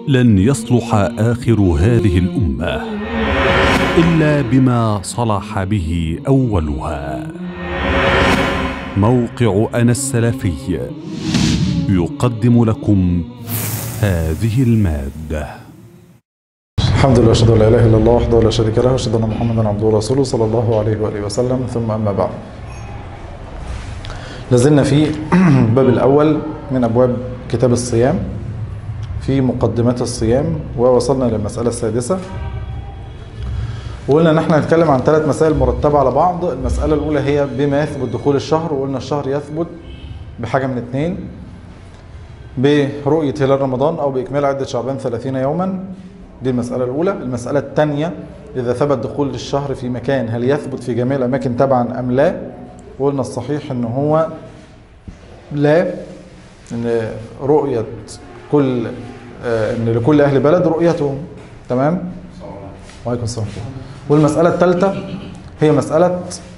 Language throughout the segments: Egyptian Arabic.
لن يصلح اخر هذه الامه الا بما صلح به اولها موقع انا السلفي يقدم لكم هذه الماده الحمد لله اشهد ان لا اله الا الله وحده لا شريك له واشهد ان محمدا عبده ورسوله صلى الله عليه واله وسلم ثم اما بعد لازلنا في الباب الاول من ابواب كتاب الصيام في مقدمات الصيام ووصلنا للمساله السادسه وقلنا ان احنا هنتكلم عن ثلاث مسائل مرتبه على بعض المساله الاولى هي بما يثبت دخول الشهر وقلنا الشهر يثبت بحاجه من اثنين برؤيه هلال رمضان او باكمال عده شعبان 30 يوما دي المسألة الأولى المسألة الثانية إذا ثبت دخول الشهر في مكان هل يثبت في جميع الأماكن تبعا أم لا وقلنا الصحيح أن هو لا أن رؤية كل أن لكل أهل بلد رؤيتهم تمام وعليكم السلام والمسألة الثالثة هي مسألة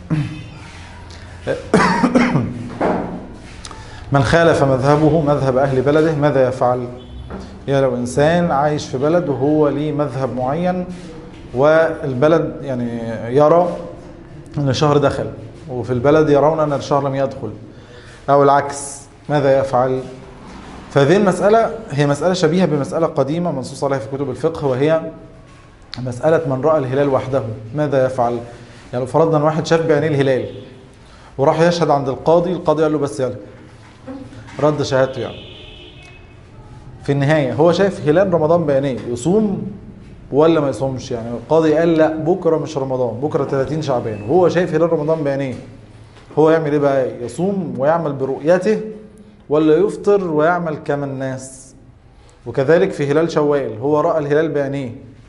من خالف مذهبه مذهب أهل بلده ماذا يفعل؟ يعني لو انسان عايش في بلد وهو ليه مذهب معين والبلد يعني يرى ان الشهر دخل وفي البلد يرون ان الشهر لم يدخل او العكس ماذا يفعل فهذه المسألة هي مسألة شبيهة بمسألة قديمة منصوص عليها في كتب الفقه وهي مسألة من رأى الهلال وحده ماذا يفعل يعني لو فرضنا ان واحد شاف بعينيه الهلال وراح يشهد عند القاضي القاضي قال له بس يلا رد شهادته يعني في النهاية هو شايف هلال رمضان بعينيه يصوم ولا ما يصومش يعني القاضي قال لا بكرة مش رمضان بكرة 30 شعبان وهو شايف هلال رمضان بعينيه هو يعمل ايه بقى يصوم ويعمل برؤيته ولا يفطر ويعمل كما الناس وكذلك في هلال شوال هو رأى الهلال بعينيه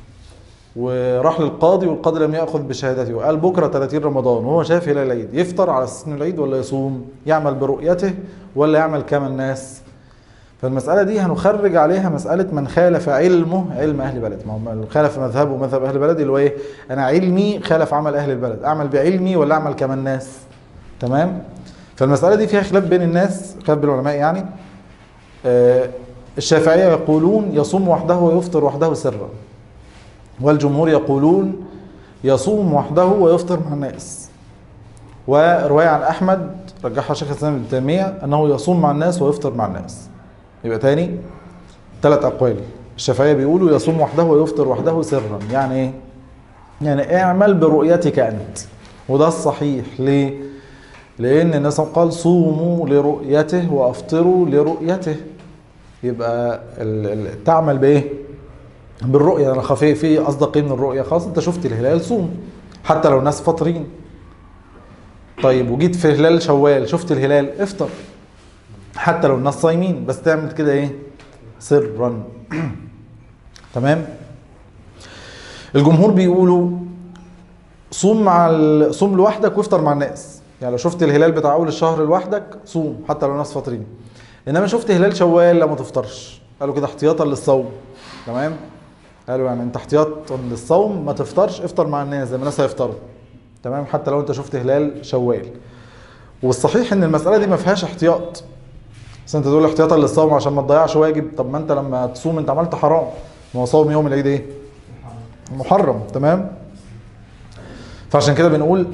وراح للقاضي والقاضي لم يأخذ بشهادته وقال بكرة 30 رمضان وهو شايف هلال العيد يفطر على اساس انه العيد ولا يصوم يعمل برؤيته ولا يعمل كما الناس فالمسألة دي هنخرج عليها مسألة من خالف علمه علم أهل بلد ما هو خالف مذهبه مذهب أهل بلد اللي هو إيه؟ أنا علمي خالف عمل أهل البلد أعمل بعلمي ولا أعمل كما الناس تمام؟ فالمسألة دي فيها خلاف بين الناس خلاف بين العلماء يعني آه الشافعية يقولون يصوم وحده ويفطر وحده سرا والجمهور يقولون يصوم وحده ويفطر مع الناس ورواية عن أحمد رجحها شيخ الإسلام ابن تيمية أنه يصوم مع الناس ويفطر مع الناس يبقى تاني ثلاث اقوال الشافعيه بيقولوا يصوم وحده ويفطر وحده سرا يعني ايه يعني اعمل برؤيتك انت وده الصحيح ليه لان الناس قال صوموا لرؤيته وافطروا لرؤيته يبقى تعمل بايه بالرؤيه انا خفي في قصدك ايه من الرؤيه خلاص انت شفت الهلال صوم حتى لو الناس فاطرين طيب وجيت في هلال شوال شفت الهلال افطر حتى لو الناس صايمين بس تعمل كده ايه سرا تمام الجمهور بيقولوا صوم مع ال... صوم لوحدك وافطر مع الناس يعني لو شفت الهلال بتاع اول الشهر لوحدك صوم حتى لو الناس فاطرين انما شفت هلال شوال لا ما تفطرش قالوا كده احتياطا للصوم تمام قالوا يعني انت احتياطا للصوم ما تفطرش افطر مع الناس زي ما الناس هيفطروا تمام حتى لو انت شفت هلال شوال والصحيح ان المساله دي ما فيهاش احتياط بس انت تقول احتياطا للصوم عشان ما تضيعش واجب طب ما انت لما تصوم انت عملت حرام ما هو صوم يوم العيد ايه محرم تمام فعشان كده بنقول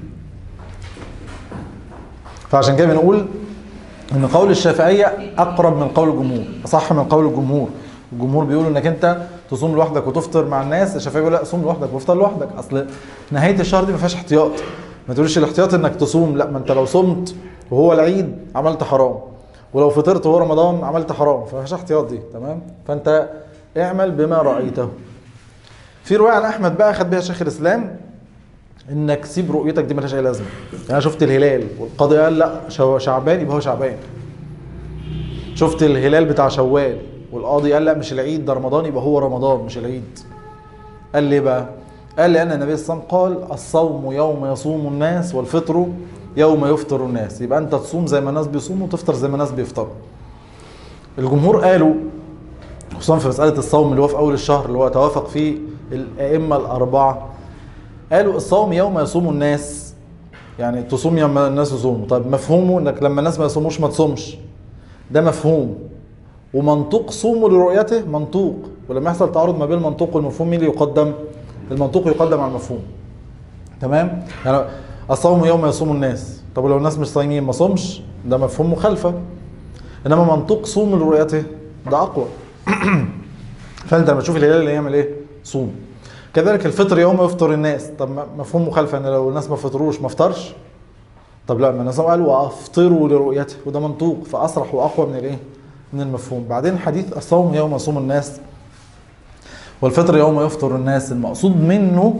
فعشان كده بنقول ان قول الشافعيه اقرب من قول الجمهور اصح من قول الجمهور الجمهور بيقولوا انك انت تصوم لوحدك وتفطر مع الناس الشافعيه بيقول لا صوم لوحدك وافطر لوحدك اصل نهايه الشهر دي ما فيهاش احتياط ما تقولش الاحتياط انك تصوم لا ما انت لو صمت وهو العيد عملت حرام ولو فطرت وهو رمضان عملت حرام فمفيش احتياط دي تمام فانت اعمل بما رايته في روايه عن احمد بقى خد بيها شيخ الاسلام انك سيب رؤيتك دي ملهاش اي لازمه يعني انا شفت الهلال والقاضي قال لا شعبان يبقى هو شعبان شفت الهلال بتاع شوال والقاضي قال لا مش العيد ده رمضان يبقى هو رمضان مش العيد قال ليه بقى قال لان النبي صلى الله عليه وسلم قال الصوم يوم يصوم الناس والفطر يوم يفطر الناس يبقى انت تصوم زي ما الناس بيصوموا وتفطر زي ما الناس بيفطروا الجمهور قالوا خصوصا في مساله الصوم اللي هو في اول الشهر اللي هو توافق فيه الائمه الاربعه قالوا الصوم يوم يصوم الناس يعني تصوم يوم الناس يصوموا طيب مفهومه انك لما الناس ما يصوموش ما تصومش ده مفهوم ومنطوق صوموا لرؤيته منطوق ولما يحصل تعارض ما بين المنطوق والمفهوم مين اللي يقدم المنطوق يقدم على المفهوم تمام يعني الصوم يوم يصوم الناس طب ولو الناس مش صايمين ما صومش ده مفهوم مخالفه انما منطوق صوم لرؤيته ده اقوى فانت لما تشوف الهلال اللي يعمل ايه صوم كذلك الفطر يوم يفطر الناس طب ما- مفهوم مخالفه ان لو الناس ما فطروش ما افطرش طب لا ما الناس قال وافطروا لرؤيته وده منطوق فاصرح واقوى من الايه من المفهوم بعدين حديث الصوم يوم يصوم الناس والفطر يوم يفطر الناس المقصود منه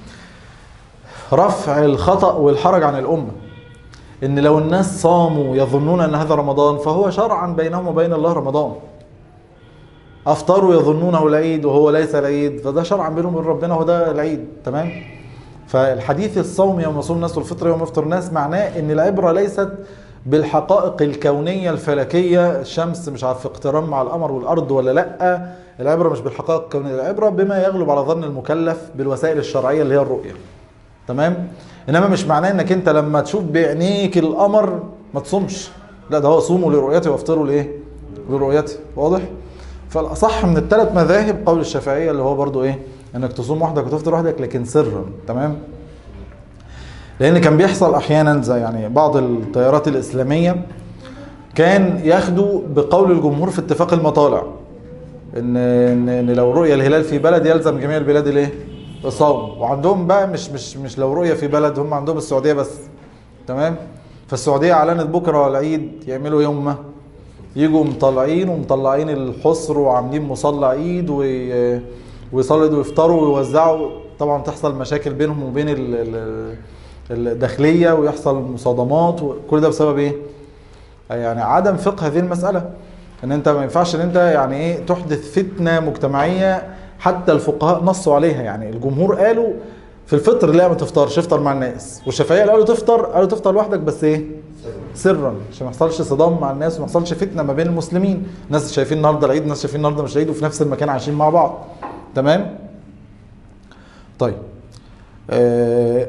رفع الخطأ والحرج عن الأمة إن لو الناس صاموا يظنون أن هذا رمضان فهو شرعا بينهم وبين الله رمضان أفطروا يظنونه العيد وهو ليس العيد فده شرعا بينهم وبين ربنا وده العيد تمام فالحديث الصوم يوم يصوم الناس والفطر يوم يفطر الناس معناه ان العبره ليست بالحقائق الكونيه الفلكيه الشمس مش عارف في اقتران مع القمر والارض ولا لا العبره مش بالحقائق الكونيه العبره بما يغلب على ظن المكلف بالوسائل الشرعيه اللي هي الرؤيه تمام انما مش معناه انك انت لما تشوف بعينيك القمر ما تصومش لا ده هو صوموا لرؤيته وافطروا لايه لرؤيته واضح فالاصح من الثلاث مذاهب قول الشافعيه اللي هو برضو ايه انك تصوم وحدك وتفطر وحدك لكن سرا تمام لان كان بيحصل احيانا زي يعني بعض التيارات الاسلاميه كان ياخدوا بقول الجمهور في اتفاق المطالع ان ان, إن لو رؤيه الهلال في بلد يلزم جميع البلاد الايه الصوم وعندهم بقى مش مش مش لو رؤيه في بلد هم عندهم السعوديه بس تمام فالسعوديه اعلنت بكره العيد يعملوا يوم ما يجوا مطلعين ومطلعين الحصر وعاملين مصلى عيد وي- ويصلوا ويفطروا ويوزعوا طبعا تحصل مشاكل بينهم وبين ال- ال- الداخليه ويحصل مصادمات وكل ده بسبب ايه؟ يعني عدم فقه هذه المساله ان انت ما ينفعش ان انت يعني ايه تحدث فتنه مجتمعيه حتى الفقهاء نصوا عليها يعني الجمهور قالوا في الفطر لا ما تفطرش افطر مع الناس والشافعيه قالوا تفطر قالوا تفطر لوحدك بس ايه سرا عشان ما يحصلش صدام مع الناس وما يحصلش فتنه ما بين المسلمين ناس شايفين النهارده العيد ناس شايفين النهارده مش العيد وفي نفس المكان عايشين مع بعض تمام طيب آه،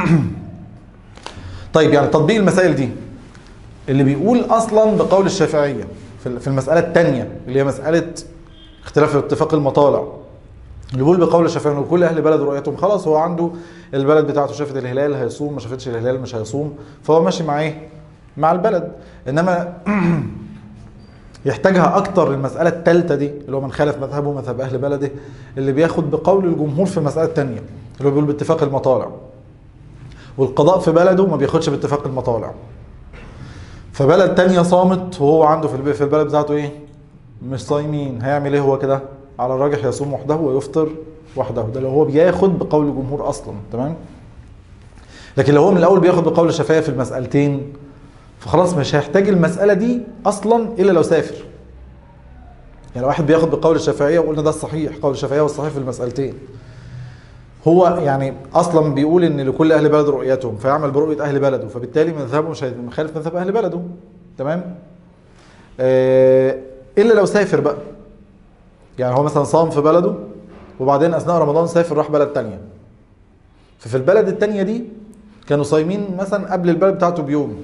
طيب يعني تطبيق المسائل دي اللي بيقول اصلا بقول الشافعيه في في المساله الثانيه اللي هي مساله اختلاف اتفاق المطالع اللي بيقول بقول الشافعي ان كل اهل بلد رؤيتهم خلاص هو عنده البلد بتاعته شافت الهلال هيصوم ما شافتش الهلال مش هيصوم فهو ماشي مع ايه؟ مع البلد انما يحتاجها اكتر المساله الثالثه دي اللي هو من خالف مذهبه مذهب اهل بلده اللي بياخد بقول الجمهور في المساله الثانيه اللي هو بيقول باتفاق المطالع والقضاء في بلده ما بياخدش باتفاق المطالع فبلد تانية صامت وهو عنده في الب- في البلد بتاعته ايه مش صايمين هيعمل ايه هو كده على الراجح يصوم وحده ويفطر وحده ده لو هو بياخد بقول الجمهور اصلا تمام لكن لو هو من الاول بياخد بقول الشافعيه في المسالتين فخلاص مش هيحتاج المساله دي اصلا الا لو سافر يعني لو واحد بياخد بقول الشافعيه وقلنا ده الصحيح قول الشافعيه والصحيح في المسالتين هو يعني اصلا بيقول ان لكل اهل بلد رؤيتهم فيعمل برؤيه اهل بلده فبالتالي مذهبه مش هيخالف مذهب اهل بلده تمام آه الا لو سافر بقى يعني هو مثلا صام في بلده وبعدين اثناء رمضان سافر راح بلد تانية ففي البلد التانية دي كانوا صايمين مثلا قبل البلد بتاعته بيوم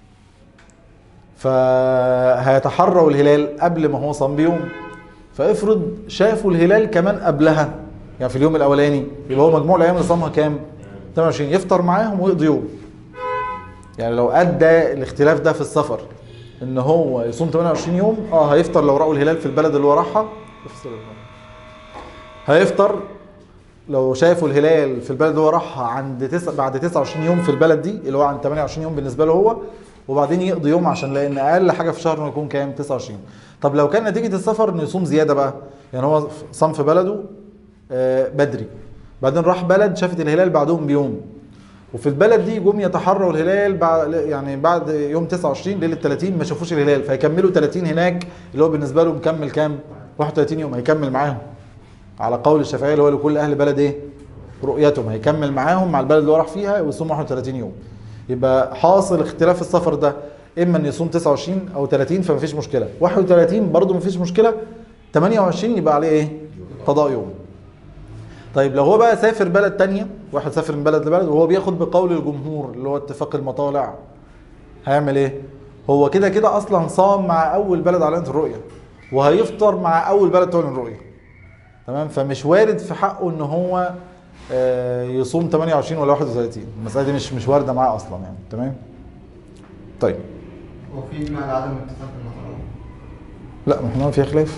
فهيتحروا الهلال قبل ما هو صام بيوم فافرض شافوا الهلال كمان قبلها يعني في اليوم الاولاني يبقى هو مجموع الايام اللي صامها كام 28 يفطر معاهم ويقضي يوم يعني لو ادى الاختلاف ده في السفر ان هو يصوم 28 يوم اه هيفطر لو راوا الهلال في البلد اللي هو راحها افصل الموضوع. هيفطر لو شافوا الهلال في البلد اللي هو راحها عند تسع بعد 29 يوم في البلد دي اللي هو عند 28 يوم بالنسبه له هو وبعدين يقضي يوم عشان لان اقل حاجه في شهر انه يكون كام 29 طب لو كان نتيجه السفر انه يصوم زياده بقى يعني هو صام في بلده آه، بدري بعدين راح بلد شافت الهلال بعدهم بيوم وفي البلد دي جم يتحروا الهلال بعد يعني بعد يوم 29 ليله 30 ما شافوش الهلال فيكملوا 30 هناك اللي هو بالنسبه له مكمل كام 31 يوم هيكمل معاهم على قول الشافعيه اللي هو لكل اهل بلد ايه رؤيتهم هيكمل معاهم مع البلد اللي هو راح فيها ويصوم 31 يوم يبقى حاصل اختلاف السفر ده اما ان يصوم 29 او 30 فما فيش مشكله 31 برضه ما فيش مشكله 28 يبقى عليه ايه قضاء يوم طيب لو هو بقى سافر بلد تانية واحد سافر من بلد لبلد وهو بياخد بقول الجمهور اللي هو اتفاق المطالع هيعمل ايه هو كده كده اصلا صام مع اول بلد علامه الرؤيه وهيفطر مع اول بلد تعلن الرؤيه تمام فمش وارد في حقه ان هو آه، يصوم 28 ولا 31 المساله دي مش مش وارده معاه اصلا يعني تمام طيب وفي اجماع على عدم اتفاق المحرم لا ما احنا فيها خلاف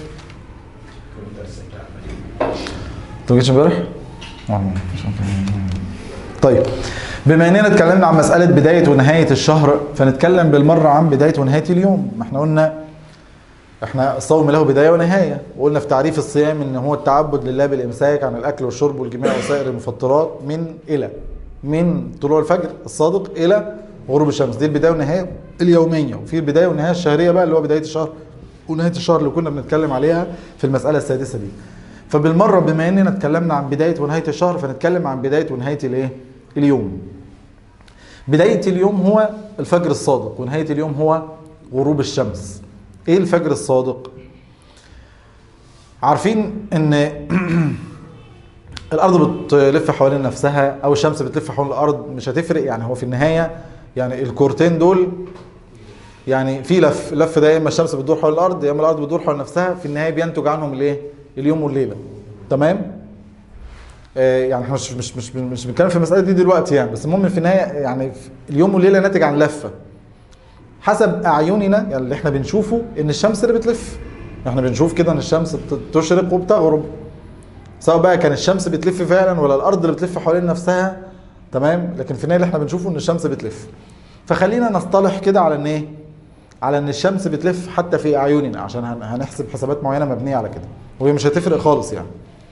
انت ما جيتش امبارح؟ آه، مش عارف. طيب بما اننا اتكلمنا عن مساله بدايه ونهايه الشهر فنتكلم بالمره عن بدايه ونهايه اليوم ما احنا قلنا احنا الصوم له بدايه ونهايه وقلنا في تعريف الصيام ان هو التعبد لله بالامساك عن الاكل والشرب والجماع وسائر المفطرات من الى من طلوع الفجر الصادق الى غروب الشمس دي البدايه والنهايه اليوميه وفي البدايه والنهايه الشهريه بقى اللي هو بدايه الشهر ونهايه الشهر اللي كنا بنتكلم عليها في المساله السادسه دي فبالمره بما اننا اتكلمنا عن بدايه ونهايه الشهر فنتكلم عن بدايه ونهايه الايه اليوم بدايه اليوم هو الفجر الصادق ونهايه اليوم هو غروب الشمس ايه الفجر الصادق عارفين ان الارض بتلف حوالين نفسها او الشمس بتلف حول الارض مش هتفرق يعني هو في النهايه يعني الكورتين دول يعني في لف اللف ده يا اما الشمس بتدور حول الارض يا اما الارض بتدور حول نفسها في النهايه بينتج عنهم الايه اليوم والليله تمام آه يعني احنا مش مش مش مش بنتكلم في المساله دي دلوقتي يعني بس المهم في النهايه يعني اليوم والليله ناتج عن لفه حسب اعيننا يعني اللي احنا بنشوفه ان الشمس اللي بتلف احنا بنشوف كده ان الشمس بت- تشرق وبتغرب سواء بقى كان الشمس بتلف فعلا ولا الارض اللي بتلف حوالين نفسها تمام لكن في النهايه اللي احنا بنشوفه ان الشمس بتلف فخلينا نصطلح كده على ان ايه على ان الشمس بتلف حتى في اعيننا عشان هن- هنحسب حسابات معينه مبنيه على كده وهي مش هتفرق خالص يعني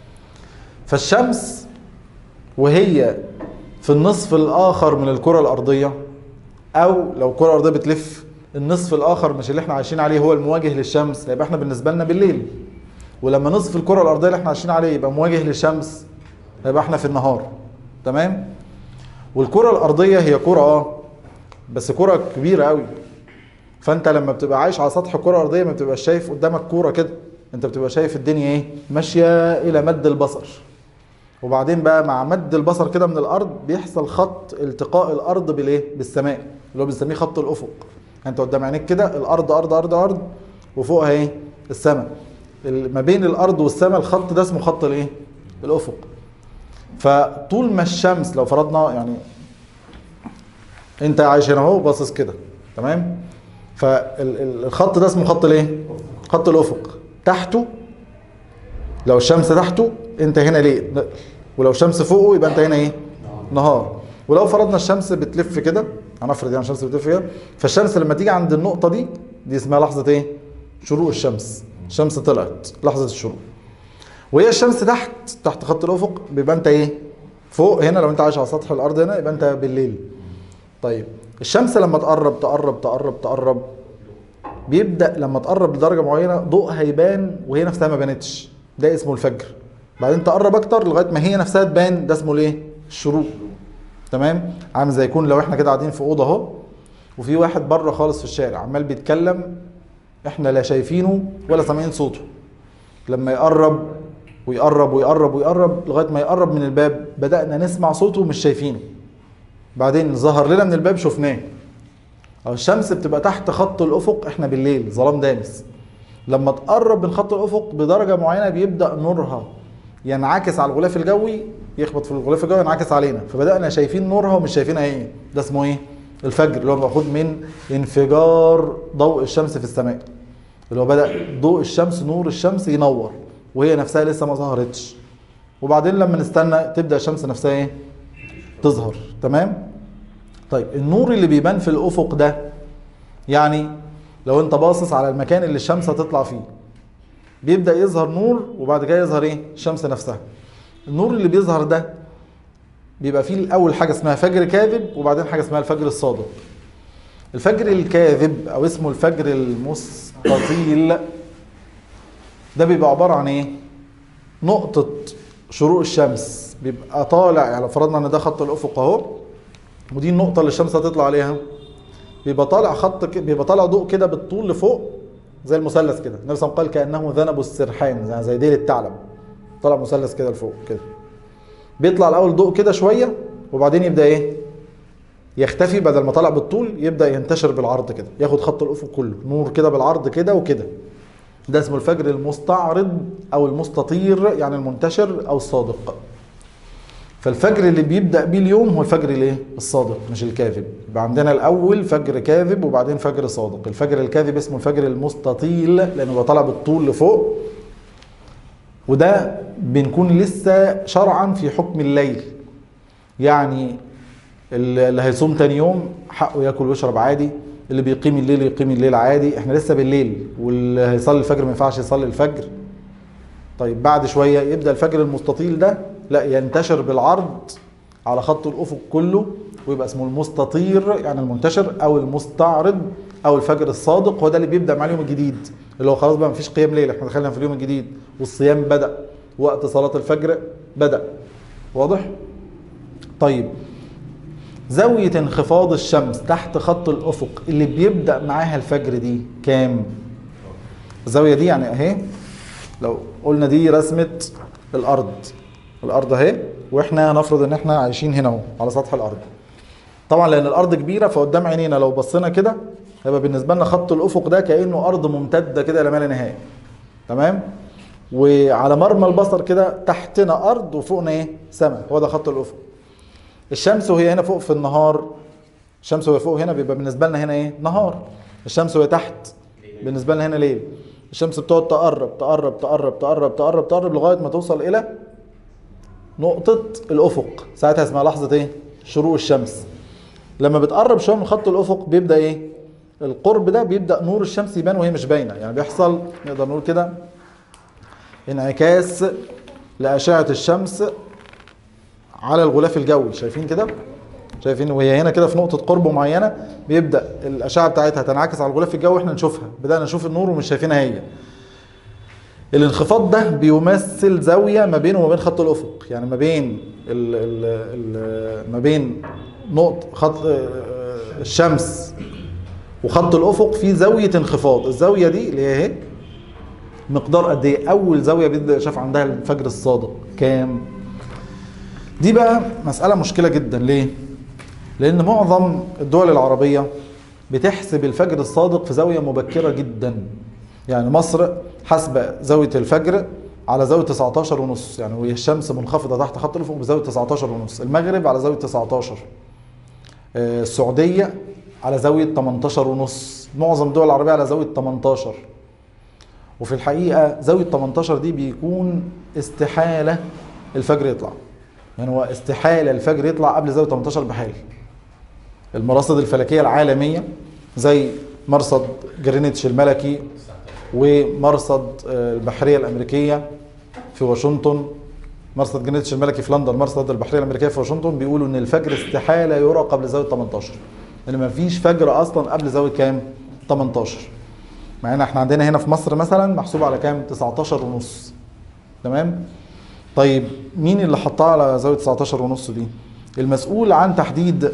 فالشمس وهي في النصف الاخر من الكره الارضيه او لو الكره الارضيه بتلف النصف الاخر مش اللي احنا عايشين عليه هو المواجه للشمس هيبقى احنا بالنسبه لنا بالليل ولما نصف الكره الارضيه اللي احنا عايشين عليه يبقى مواجه للشمس هيبقى احنا في النهار تمام والكره الارضيه هي كره اه بس كره كبيره قوي فانت لما بتبقى عايش على سطح الكره الارضيه ما بتبقاش شايف قدامك كوره كده انت بتبقى شايف الدنيا ايه ماشيه الى مد البصر وبعدين بقى مع مد البصر كده من الارض بيحصل خط التقاء الارض بالايه بالسماء اللي هو بنسميه خط الافق انت قدام عينيك كده الارض ارض ارض ارض وفوقها ايه السماء ال- ما بين الارض والسماء الخط ده اسمه خط الايه الافق فطول ما الشمس لو فرضنا يعني انت عايش هنا اهو باصص كده تمام فالخط ده اسمه خط الايه خط الافق تحته لو الشمس تحته انت هنا ليل ولو الشمس فوقه يبقى انت هنا ايه نهار ولو فرضنا الشمس بتلف كده هنفرض يعني الشمس بتلف كده فالشمس لما تيجي عند النقطه دي دي اسمها لحظه ايه شروق الشمس الشمس طلعت لحظه الشروق وهي الشمس تحت تحت خط الافق بيبقى انت ايه فوق هنا لو انت عايش على سطح الارض هنا يبقى انت بالليل طيب الشمس لما تقرب تقرب تقرب تقرب بيبدا لما تقرب لدرجه معينه ضوءها يبان وهي نفسها ما بانتش ده اسمه الفجر بعدين تقرب اكتر لغايه ما هي نفسها تبان ده اسمه الايه الشروق تمام عامل زي يكون لو احنا كده قاعدين في اوضه اهو وفي واحد بره خالص في الشارع عمال بيتكلم احنا لا شايفينه ولا سامعين صوته لما يقرب ويقرب ويقرب ويقرب لغايه ما يقرب من الباب بدانا نسمع صوته ومش شايفينه بعدين ظهر لنا من الباب شفناه أو الشمس بتبقى تحت خط الافق احنا بالليل ظلام دامس لما تقرب من خط الافق بدرجه معينه بيبدا نورها ينعكس على الغلاف الجوي يخبط في الغلاف الجوي ينعكس علينا فبدانا شايفين نورها ومش شايفينها ايه ده اسمه ايه الفجر اللي هو مأخوذ من انفجار ضوء الشمس في السماء اللي هو بدا ضوء الشمس نور الشمس ينور وهي نفسها لسه ما ظهرتش وبعدين لما نستنى تبدا الشمس نفسها ايه تظهر تمام طيب النور اللي بيبان في الافق ده يعني لو انت باصص على المكان اللي الشمس هتطلع فيه بيبدا يظهر نور وبعد كده يظهر ايه الشمس نفسها النور اللي بيظهر ده بيبقى فيه الاول حاجه اسمها فجر كاذب وبعدين حاجه اسمها الفجر الصادق الفجر الكاذب او اسمه الفجر المستطيل ده بيبقى عباره عن ايه نقطه شروق الشمس بيبقى طالع يعني لو فرضنا ان ده خط الافق اهو ودي النقطه اللي الشمس هتطلع عليها بيبقى طالع خط ك- بيبقى طالع ضوء كده بالطول لفوق زي المثلث كده النبي صلى الله عليه وسلم قال كانه ذنب السرحان زي- زي ديل الثعلب طالع مثلث كده لفوق كده بيطلع الاول ضوء كده شويه وبعدين يبدا ايه يختفي بدل ما طلع بالطول يبدا ينتشر بالعرض كده ياخد خط الافق كله نور كده بالعرض كده وكده ده اسمه الفجر المستعرض او المستطير يعني المنتشر او الصادق فالفجر اللي بيبدا بيه اليوم هو الفجر الايه الصادق مش الكاذب يبقى عندنا الاول فجر كاذب وبعدين فجر صادق الفجر الكاذب اسمه الفجر المستطيل لانه بيطلع بالطول لفوق وده بنكون لسه شرعا في حكم الليل يعني اللي هيصوم تاني يوم حقه ياكل ويشرب عادي اللي بيقيم الليل يقيم الليل عادي احنا لسه بالليل واللي هيصلي الفجر ما ينفعش يصلي الفجر طيب بعد شويه يبدا الفجر المستطيل ده لا ينتشر بالعرض على خط الافق كله ويبقى اسمه المستطير يعني المنتشر او المستعرض او الفجر الصادق هو ده اللي بيبدا مع اليوم الجديد اللي هو خلاص بقى مفيش قيام ليل احنا دخلنا في اليوم الجديد والصيام بدا وقت صلاه الفجر بدا واضح طيب زاوية انخفاض الشمس تحت خط الأفق اللي بيبدأ معاها الفجر دي كام؟ الزاوية دي يعني أهي لو قلنا دي رسمة الأرض الأرض أهي وإحنا هنفرض إن إحنا عايشين هنا أهو على سطح الأرض طبعا لأن الأرض كبيرة فقدام عينينا لو بصينا كده هيبقى بالنسبة لنا خط الأفق ده كأنه أرض ممتدة كده إلى ما لا نهاية تمام؟ وعلى مرمى البصر كده تحتنا أرض وفوقنا إيه؟ سماء هو ده خط الأفق الشمس وهي هنا فوق في النهار الشمس وهي فوق هنا بيبقى بالنسبه لنا هنا ايه نهار الشمس وهي تحت بالنسبه لنا هنا ليل الشمس بتقعد تقرب تقرب تقرب تقرب تقرب تقرب لغايه ما توصل الى نقطه الافق ساعتها اسمها لحظه ايه شروق الشمس لما بتقرب شويه من خط الافق بيبدا ايه القرب ده بيبدا نور الشمس يبان وهي مش باينه يعني بيحصل نقدر نقول كده انعكاس لاشعه الشمس على الغلاف الجوي شايفين كده شايفين وهي هنا كده في نقطه قرب معينه بيبدا الاشعه بتاعتها تنعكس على الغلاف الجوي واحنا نشوفها بدانا نشوف النور ومش شايفينها هي الانخفاض ده بيمثل زاويه ما بينه وما بين خط الافق يعني ما بين ال ال ال ما بين نقطه خط الشمس وخط الافق في زاويه انخفاض الزاويه دي اللي هي اهي مقدار قد ايه اول زاويه بيبدا شاف عندها الفجر الصادق كام دي بقى مسألة مشكلة جدا ليه؟ لأن معظم الدول العربية بتحسب الفجر الصادق في زاوية مبكرة جدا يعني مصر حاسبة زاوية الفجر على زاوية 19 ونص يعني وهي الشمس منخفضة تحت خط الأفق بزاوية 19 ونص المغرب على زاوية 19 السعودية على زاوية 18 ونص معظم الدول العربية على زاوية 18 وفي الحقيقة زاوية 18 دي بيكون استحالة الفجر يطلع يعني هو استحالة الفجر يطلع قبل زاوية 18 بحال المراصد الفلكية العالمية زي مرصد جرينتش الملكي ومرصد البحرية الأمريكية في واشنطن مرصد جرينتش الملكي في لندن مرصد البحرية الأمريكية في واشنطن بيقولوا إن الفجر استحالة يرى قبل زاوية 18 لأن ما فيش فجر أصلا قبل زاوية كام؟ 18 مع إن إحنا عندنا هنا في مصر مثلا محسوب على كام؟ 19 ونص تمام؟ طيب مين اللي حطها على زاويه 19 ونص دي المسؤول عن تحديد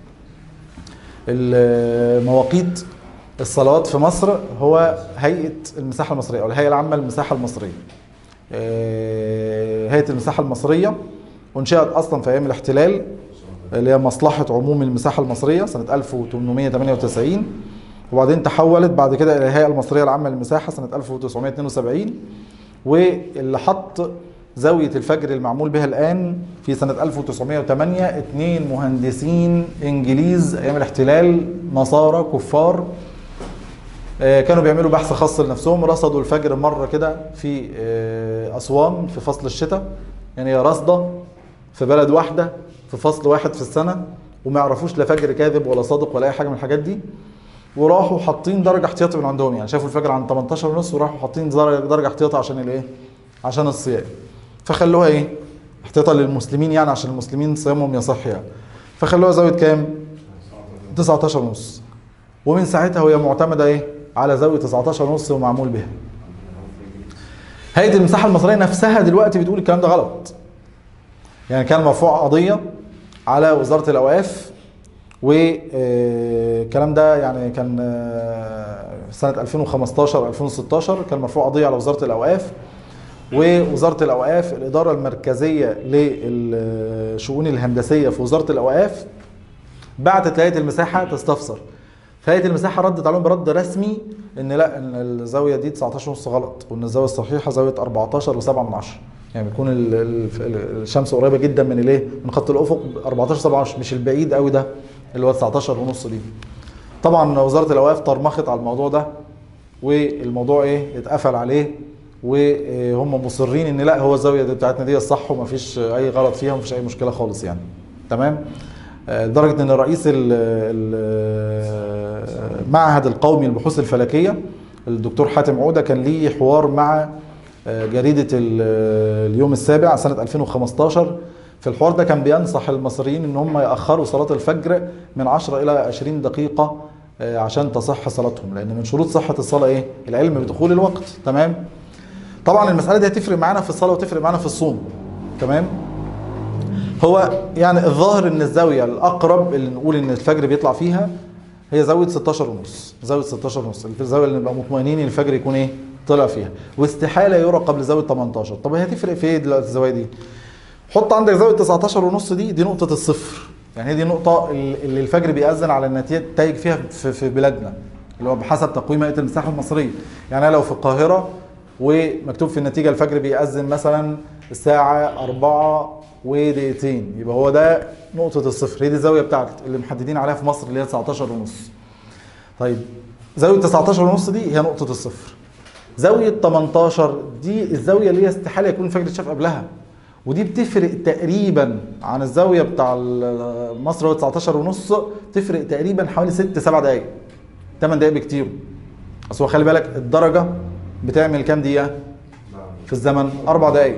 مواقيت الصلوات في مصر هو هيئه المساحه المصريه او الهيئه العامه للمساحه المصريه هيئه المساحه المصريه انشئت اصلا في ايام الاحتلال اللي هي مصلحه عموم المساحه المصريه سنه 1898 وبعدين تحولت بعد كده الى الهيئه المصريه العامه للمساحه سنه 1972 واللي حط زاوية الفجر المعمول بها الآن في سنة 1908 اثنين مهندسين إنجليز أيام الاحتلال نصارى كفار كانوا بيعملوا بحث خاص لنفسهم رصدوا الفجر مرة كده في أسوان في فصل الشتاء يعني هي رصدة في بلد واحدة في فصل واحد في السنة وما يعرفوش لا فجر كاذب ولا صادق ولا أي حاجة من الحاجات دي وراحوا حاطين درجة احتياطي من عندهم يعني شافوا الفجر عن 18 ونص وراحوا حاطين درجة احتياطي عشان الايه؟ عشان الصيام فخلوها ايه احتياطا للمسلمين يعني عشان المسلمين صيامهم يصح يعني فخلوها زاويه كام 19 ونص ومن ساعتها وهي معتمده ايه على زاويه 19 ونص ومعمول بها هيئه المساحه المصريه نفسها دلوقتي بتقول الكلام ده غلط يعني كان مرفوع قضيه على وزاره الاوقاف والكلام ده يعني كان سنه 2015 2016 كان مرفوع قضيه على وزاره الاوقاف ووزاره الاوقاف الاداره المركزيه للشؤون الهندسيه في وزاره الاوقاف بعتت لهيئه المساحه تستفسر فهيئه المساحه ردت عليهم برد رسمي ان لا ان الزاويه دي 19 ونص غلط وان الزاويه الصحيحه زاويه 14 و7 من 10 يعني بيكون ال- ال- الشمس قريبه جدا من الايه من خط الافق 14 7 مش البعيد قوي ده اللي هو 19 ونص دي طبعا وزاره الاوقاف طرمخت على الموضوع ده والموضوع ايه اتقفل عليه وهم مصرين ان لا هو الزاويه دي بتاعتنا دي الصح ومفيش اي غلط فيها ومفيش اي مشكله خالص يعني تمام آه، لدرجه ان رئيس ال- ال- المعهد القومي للبحوث الفلكيه الدكتور حاتم عوده كان ليه حوار مع آه، جريده ال- اليوم السابع سنه 2015 في الحوار ده كان بينصح المصريين ان هم ياخروا صلاه الفجر من 10 الى 20 دقيقه آه، عشان تصح صلاتهم لان من شروط صحه الصلاه ايه العلم بدخول الوقت تمام طبعا المساله دي هتفرق معانا في الصلاه وتفرق معانا في الصوم تمام هو يعني الظاهر ان الزاويه الاقرب اللي نقول ان الفجر بيطلع فيها هي زاويه 16 ونص زاويه 16 ونص الزاويه اللي نبقى مطمئنين ان الفجر يكون ايه طلع فيها واستحاله يرى قبل زاويه 18 طب هي هتفرق في ايه دلوقتي الزوايا دي حط عندك زاويه 19 ونص دي دي نقطه الصفر يعني هي دي نقطه اللي الفجر بيأذن على النتائج فيها في, في بلادنا اللي هو بحسب تقويم هيئه المساحه المصريه يعني أنا لو في القاهره ومكتوب في النتيجه الفجر بيأذن مثلا الساعه 4 ودقيقتين يبقى هو ده نقطه الصفر هي دي الزاويه بتاعتك اللي محددين عليها في مصر اللي هي 19 ونص طيب زاويه 19 ونص دي هي نقطه الصفر زاويه 18 دي الزاويه اللي هي استحاله يكون الفجر اتشاف قبلها ودي بتفرق تقريبا عن الزاويه بتاع ال- مصر هو 19 ونص تفرق تقريبا حوالي 6 7 دقائق 8 دقائق بكتير اصل هو خلي بالك الدرجه بتعمل كام دقيقه في الزمن اربع دقائق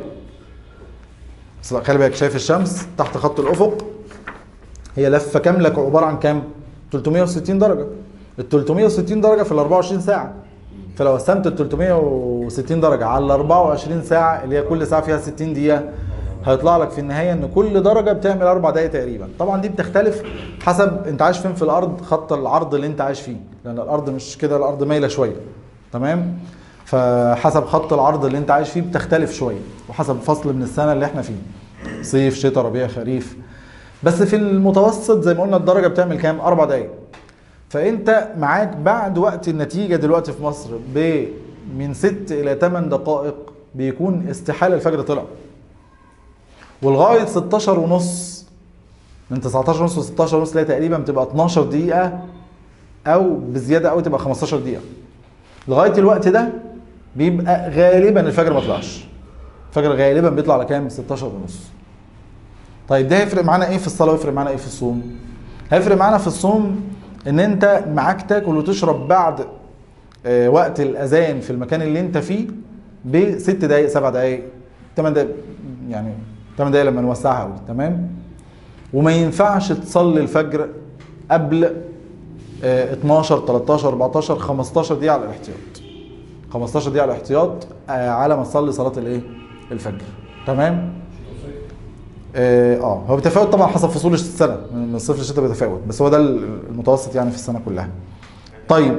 أصل خلي بالك شايف الشمس تحت خط الافق هي لفه كامله عباره عن كام 360 درجه ال 360 درجه في ال 24 ساعه فلو قسمت ال 360 درجه على ال 24 ساعه اللي هي كل ساعه فيها 60 دقيقه هيطلع لك في النهايه ان كل درجه بتعمل اربع دقائق تقريبا طبعا دي بتختلف حسب انت عايش فين في الارض خط العرض اللي انت عايش فيه لان الارض مش كده الارض مايله شويه تمام فحسب خط العرض اللي انت عايش فيه بتختلف شويه وحسب فصل من السنه اللي احنا فيه صيف شتاء ربيع خريف بس في المتوسط زي ما قلنا الدرجه بتعمل كام اربع دقائق فانت معاك بعد وقت النتيجه دلوقتي في مصر ب من 6 الى 8 دقائق بيكون استحاله الفجر طلع ولغايه 16 ونص من 19 ونص ل 16 ونص اللي هي تقريبا بتبقى 12 دقيقه او بزياده قوي تبقى 15 دقيقه لغايه الوقت ده بيبقى غالبا الفجر ما طلعش الفجر غالبا بيطلع على كام 16 ونص طيب ده هيفرق معانا ايه في الصلاه ويفرق معانا ايه في الصوم هيفرق معانا في الصوم ان انت معاك تاكل وتشرب بعد آه، وقت الاذان في المكان اللي انت فيه بست دقائق سبع دقائق ثمان دقائق يعني ثمان دقائق لما نوسعها قوي تمام وما ينفعش تصلي الفجر قبل آه، 12 13 14 15 دقيقه على الاحتياط 15 دقيقه على الاحتياط آه، على ما تصلي صلاه الايه الفجر تمام اه آه، هو بيتفاوت طبعا حسب فصول السنه من من الصيف للشتاء بيتفاوت بس هو ده المتوسط يعني في السنه كلها طيب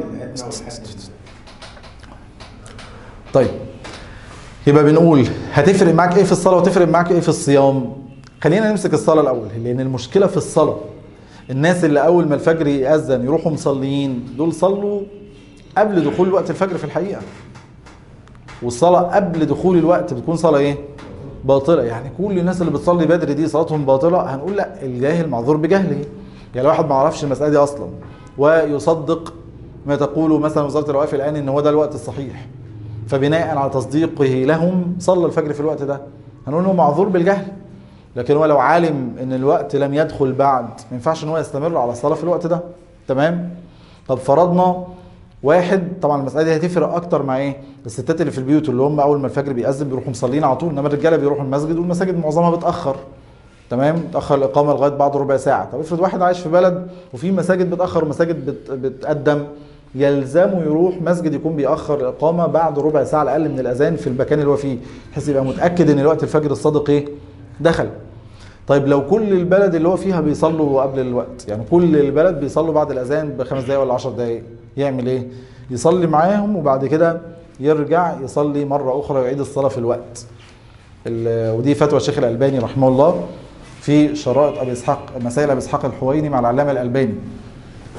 طيب يبقى بنقول هتفرق معاك ايه في الصلاه وتفرق معاك ايه في الصيام خلينا نمسك الصلاه الاول لان المشكله في الصلاه الناس اللي اول ما الفجر يأذن يروحوا مصليين دول صلوا قبل دخول وقت الفجر في الحقيقه والصلاه قبل دخول الوقت بتكون صلاه ايه باطله يعني كل الناس اللي بتصلي بدري دي صلاتهم باطله هنقول لا الجاهل معذور بجهله يعني واحد ما يعرفش المساله دي اصلا ويصدق ما تقوله مثلا وزاره الاوقاف الان ان هو ده الوقت الصحيح فبناء على تصديقه لهم صلى الفجر في الوقت ده هنقول انه معذور بالجهل لكن هو لو عالم ان الوقت لم يدخل بعد ما ينفعش ان هو يستمر على الصلاه في الوقت ده تمام طب فرضنا واحد طبعا المساله دي هتفرق اكتر مع ايه الستات اللي في البيوت اللي هم اول ما الفجر بيأذن بيروحوا مصلين على طول انما الرجاله بيروحوا المسجد والمساجد معظمها بتاخر تمام تاخر الاقامه لغايه بعد ربع ساعه طب افرض واحد عايش في بلد وفي مساجد بتاخر ومساجد بت... بتقدم يلزمه يروح مسجد يكون بيأخر الإقامة بعد ربع ساعة على الأقل من الأذان في المكان اللي هو فيه بحيث يبقى متأكد إن الوقت الفجر الصادق إيه دخل طيب لو كل البلد اللي هو فيها بيصلوا قبل الوقت يعني كل البلد بيصلوا بعد الأذان بخمس دقايق ولا عشر دقايق يعمل إيه يصلي معاهم وبعد كده يرجع يصلي مرة أخرى ويعيد الصلاة في الوقت ال- ودي فتوى الشيخ الألباني رحمه الله في شرائط أبي إسحاق مسائل أبي إسحاق الحويني مع العلامة الألباني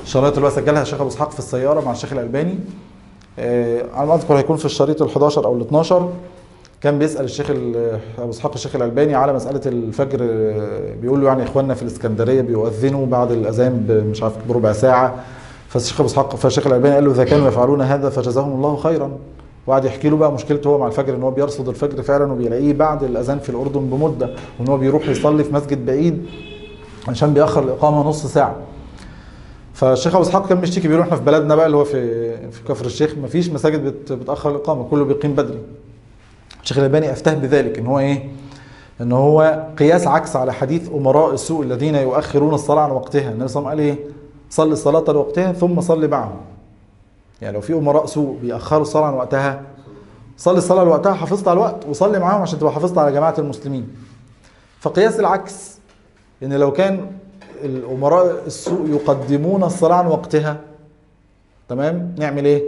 الشرايط اللي هو سجلها الشيخ ابو اسحاق في السياره مع الشيخ الالباني آه، على ما اذكر هيكون في الشريط ال 11 او ال 12 كان بيسال الشيخ ال- ابو اسحاق الشيخ الالباني على مساله الفجر آه، بيقول له يعني اخواننا في الاسكندريه بيؤذنوا بعد الاذان ب- مش عارف بربع ساعه فالشيخ ابو اسحاق فالشيخ الالباني قال له اذا كانوا يفعلون هذا فجزاهم الله خيرا وقعد يحكي له بقى مشكلته هو مع الفجر ان هو بيرصد الفجر فعلا وبيلاقيه بعد الاذان في الاردن بمده وان هو بيروح يصلي في مسجد بعيد عشان بيأخر الإقامة نص ساعة فالشيخ أبو إسحاق كان بيشتكي بيقول إحنا في بلدنا بقى اللي هو في في كفر الشيخ مفيش مساجد بت- بتأخر الإقامة كله بيقيم بدري الشيخ الألباني أفتاه بذلك إن هو إيه؟ إن هو قياس عكس على حديث أمراء السوء الذين يؤخرون الصلاة عن وقتها النبي صلى الله عليه وسلم قال إيه؟ صلي الصلاة لوقتها ثم صلي معهم يعني لو في أمراء سوء بيأخروا الصلاة عن وقتها صلي الصلاة لوقتها حافظت على الوقت وصلي معاهم عشان تبقى حافظت على جماعة المسلمين فقياس العكس ان لو كان الامراء السوء يقدمون الصلاه عن وقتها تمام نعمل ايه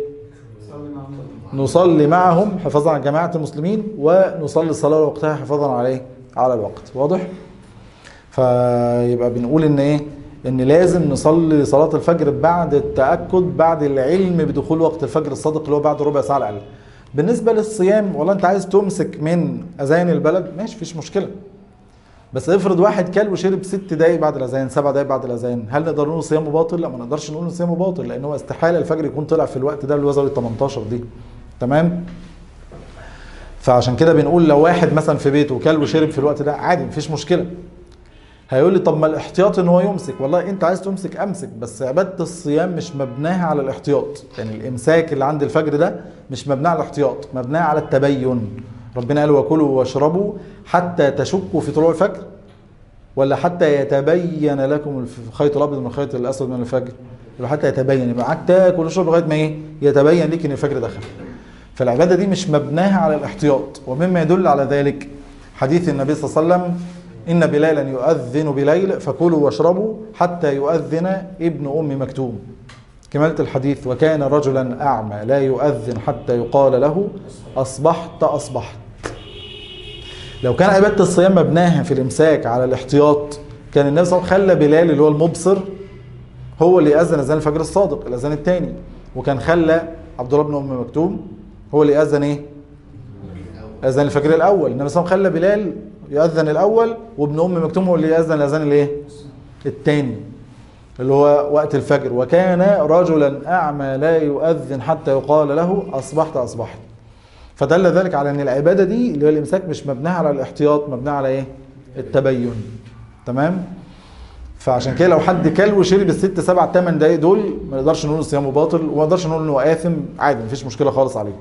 نصلي معهم حفاظا على جماعه المسلمين ونصلي الصلاه وقتها حفاظا على ايه على الوقت واضح فيبقى بنقول ان ايه ان لازم نصلي صلاه الفجر بعد التاكد بعد العلم بدخول وقت الفجر الصادق اللي هو بعد ربع ساعه على الاقل بالنسبه للصيام والله انت عايز تمسك من اذان البلد ماشي مفيش مشكله بس افرض واحد كل وشرب ست دقايق بعد الاذان سبع دقايق بعد الاذان هل نقدر نقول صيامه باطل؟ لا ما نقدرش نقول إن صيامه باطل لان هو استحاله الفجر يكون طلع في الوقت ده اللي هو زاويه 18 دي تمام؟ فعشان كده بنقول لو واحد مثلا في بيته وكل وشرب في الوقت ده عادي مفيش مشكله هيقول لي طب ما الاحتياط ان هو يمسك والله انت عايز تمسك امسك بس عباده الصيام مش مبناها على الاحتياط يعني الامساك اللي عند الفجر ده مش مبناه على الاحتياط مبناه على التبين ربنا قال وكلوا واشربوا حتى تشكوا في طلوع الفجر ولا حتى يتبين لكم الخيط الابيض من الخيط الاسود من الفجر يبقى حتى يتبين يبقى معاك تاكل وتشرب لغايه ما ايه يتبين لك ان الفجر دخل فالعباده دي مش مبناها على الاحتياط ومما يدل على ذلك حديث النبي صلى الله عليه وسلم ان بلالا يؤذن بليل فكلوا واشربوا حتى يؤذن ابن ام مكتوم كمالة الحديث وكان رجلا أعمى لا يؤذن حتى يقال له أصبحت أصبحت لو كان عبادة الصيام مبناها في الإمساك على الاحتياط كان النبي صلى الله عليه وسلم خلى بلال اللي هو المبصر هو اللي يأذن أذان الفجر الصادق الأذان الثاني وكان خلى عبد الله بن أم مكتوم هو اللي يأذن إيه؟ أذان الفجر الأول النبي صلى الله عليه وسلم خلى بلال يأذن الأول وابن أم مكتوم هو اللي يأذن الأذان الإيه؟ الثاني اللي هو وقت الفجر وكان رجلا أعمى لا يؤذن حتى يقال له أصبحت أصبحت فدل ذلك على ان العباده دي اللي هو الامساك مش مبناها على الاحتياط مبناها على ايه التبين تمام فعشان كده لو حد كل وشرب الست سبع ثمان دقايق دول ما نقدرش نقول صيامه باطل وما نقدرش نقول انه آثم عادي مفيش مشكله خالص عليه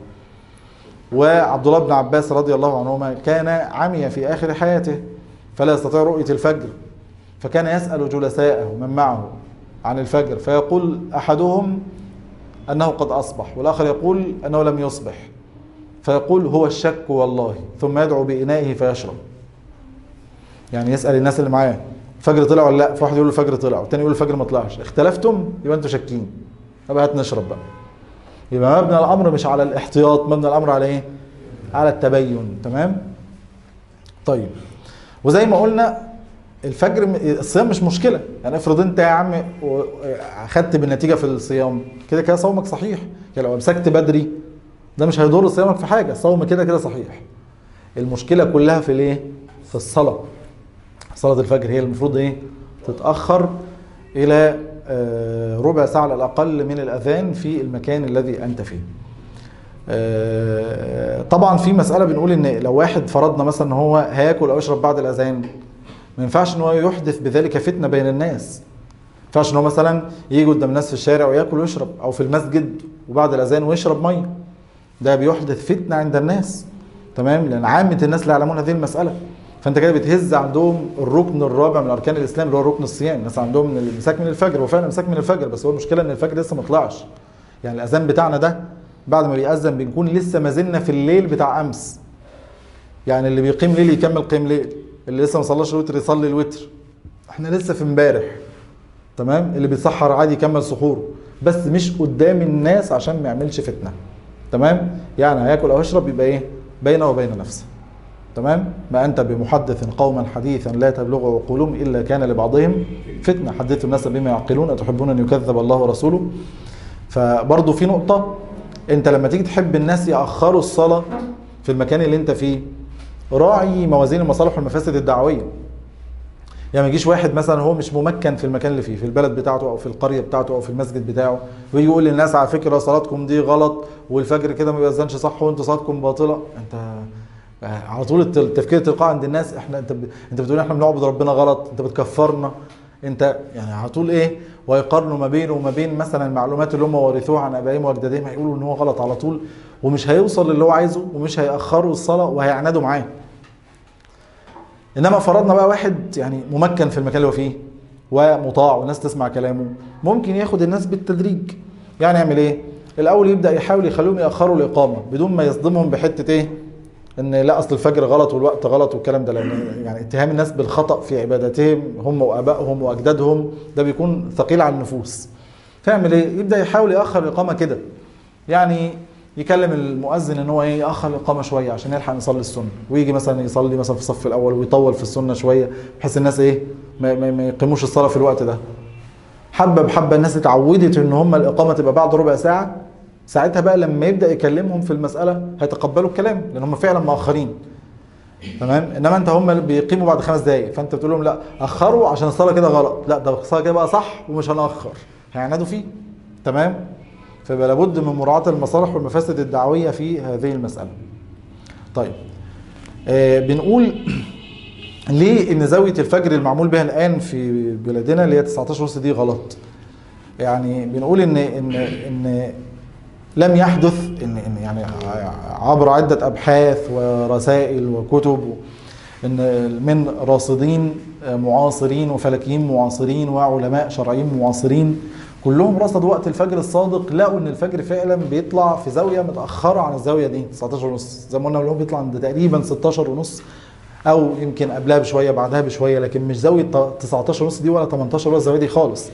وعبد الله بن عباس رضي الله عنهما كان عمي في اخر حياته فلا يستطيع رؤيه الفجر فكان يسال جلساءه من معه عن الفجر فيقول احدهم انه قد اصبح والاخر يقول انه لم يصبح فيقول هو الشك والله ثم يدعو بإنائه فيشرب يعني يسأل الناس اللي معاه الفجر طلع ولا لا فواحد يقول الفجر طلع والتاني يقول الفجر ما طلعش اختلفتم يبقى انتوا شاكين يبقى هات نشرب بقى يبقى مبنى الامر مش على الاحتياط مبنى الامر على ايه على التبين تمام طيب وزي ما قلنا الفجر م- الصيام مش مشكله يعني افرض انت يا عم و- اخدت بالنتيجه في الصيام كده كده صومك صحيح يعني لو امسكت بدري ده مش هيضر صيامك في حاجه الصوم كده كده صحيح المشكله كلها في الايه في الصلاه صلاه الفجر هي المفروض ايه تتاخر الى آه، ربع ساعه على الاقل من الاذان في المكان الذي انت فيه آه، طبعا في مساله بنقول ان لو واحد فرضنا مثلا ان هو هياكل او يشرب بعد الاذان ما ينفعش ان هو يحدث بذلك فتنه بين الناس ما ينفعش ان هو مثلا يجي قدام الناس في الشارع وياكل ويشرب او في المسجد وبعد الاذان ويشرب ميه ده بيحدث فتنه عند الناس تمام لان عامه الناس لا يعلمون هذه المساله فانت كده بتهز عندهم الركن الرابع من اركان الاسلام اللي هو ركن الصيام الناس عندهم من الامساك من الفجر وفعلا الامساك من الفجر بس هو المشكله ان الفجر لسه ما طلعش يعني الاذان بتاعنا ده بعد ما بيأذن بنكون لسه ما زلنا في الليل بتاع امس يعني اللي بيقيم ليل يكمل قيم ليل اللي لسه ما صلاش الوتر يصلي الوتر احنا لسه في امبارح تمام اللي بيتسحر عادي يكمل سحوره بس مش قدام الناس عشان ما يعملش فتنه تمام يعني هياكل او يشرب يبقى ايه بينه وبين نفسه تمام ما انت بمحدث قوما حديثا لا تبلغ عقولهم الا كان لبعضهم فتنه حدثوا الناس بما يعقلون اتحبون ان يكذب الله ورسوله فبرضه في نقطه انت لما تيجي تحب الناس ياخروا الصلاه في المكان اللي انت فيه راعي موازين المصالح والمفاسد الدعويه يعني ما يجيش واحد مثلا هو مش ممكن في المكان اللي فيه في البلد بتاعته او في القريه بتاعته او في المسجد بتاعه ويجي يقول للناس على فكره صلاتكم دي غلط والفجر كده ما بيأذنش صح وانتوا صلاتكم باطله انت على طول الت- التفكير التلقائي عند الناس احنا انت ب... انت بتقول احنا بنعبد ربنا غلط انت بتكفرنا انت يعني على طول ايه ويقارنوا ما بينه وما بين مثلا المعلومات اللي هم ورثوها عن ابائهم واجدادهم هيقولوا ان هو غلط على طول ومش هيوصل للي هو عايزه ومش هيأخروا الصلاه وهيعنادوا معاه انما فرضنا بقى واحد يعني ممكن في المكان اللي هو فيه ومطاع والناس تسمع كلامه ممكن ياخد الناس بالتدريج يعني يعمل ايه الاول يبدا يحاول يخليهم ياخروا الاقامه بدون ما يصدمهم بحته ايه ان لا اصل الفجر غلط والوقت غلط والكلام ده لان يعني اتهام الناس بالخطا في عباداتهم هم وابائهم واجدادهم ده بيكون ثقيل على النفوس فيعمل ايه يبدا يحاول ياخر الاقامه كده يعني يكلم المؤذن ان هو ايه ياخر الاقامه شويه عشان يلحق نصلي السنه ويجي مثلا يصلي مثلا في الصف الاول ويطول في السنه شويه بحيث الناس ايه ما, ما, ما يقيموش الصلاه في الوقت ده حبه بحبه الناس اتعودت ان هم الاقامه تبقى بعد ربع ساعه ساعتها بقى لما يبدا يكلمهم في المساله هيتقبلوا الكلام لان هم فعلا مؤخرين تمام انما انت هم بيقيموا بعد خمس دقائق فانت بتقول لهم لا اخروا عشان الصلاه كده غلط لا ده الصلاه كده بقى صح ومش هنأخر هيعنادوا فيه تمام فيبقى لابد من مراعاة المصالح والمفاسد الدعوية في هذه المسألة. طيب آه بنقول ليه ان زاوية الفجر المعمول بها الآن في بلادنا اللي هي 19 ونص دي غلط؟ يعني بنقول ان ان ان لم يحدث ان ان يعني عبر عدة أبحاث ورسائل وكتب ان من راصدين معاصرين وفلكيين معاصرين وعلماء شرعيين معاصرين كلهم رصدوا وقت الفجر الصادق لقوا ان الفجر فعلا بيطلع في زاويه متاخره عن الزاويه دي 19 ونص زي ما قلنا اللي هو بيطلع عند تقريبا 16 ونص او يمكن قبلها بشويه بعدها بشويه لكن مش زاويه 19 ونص دي ولا 18 ولا الزاويه دي خالص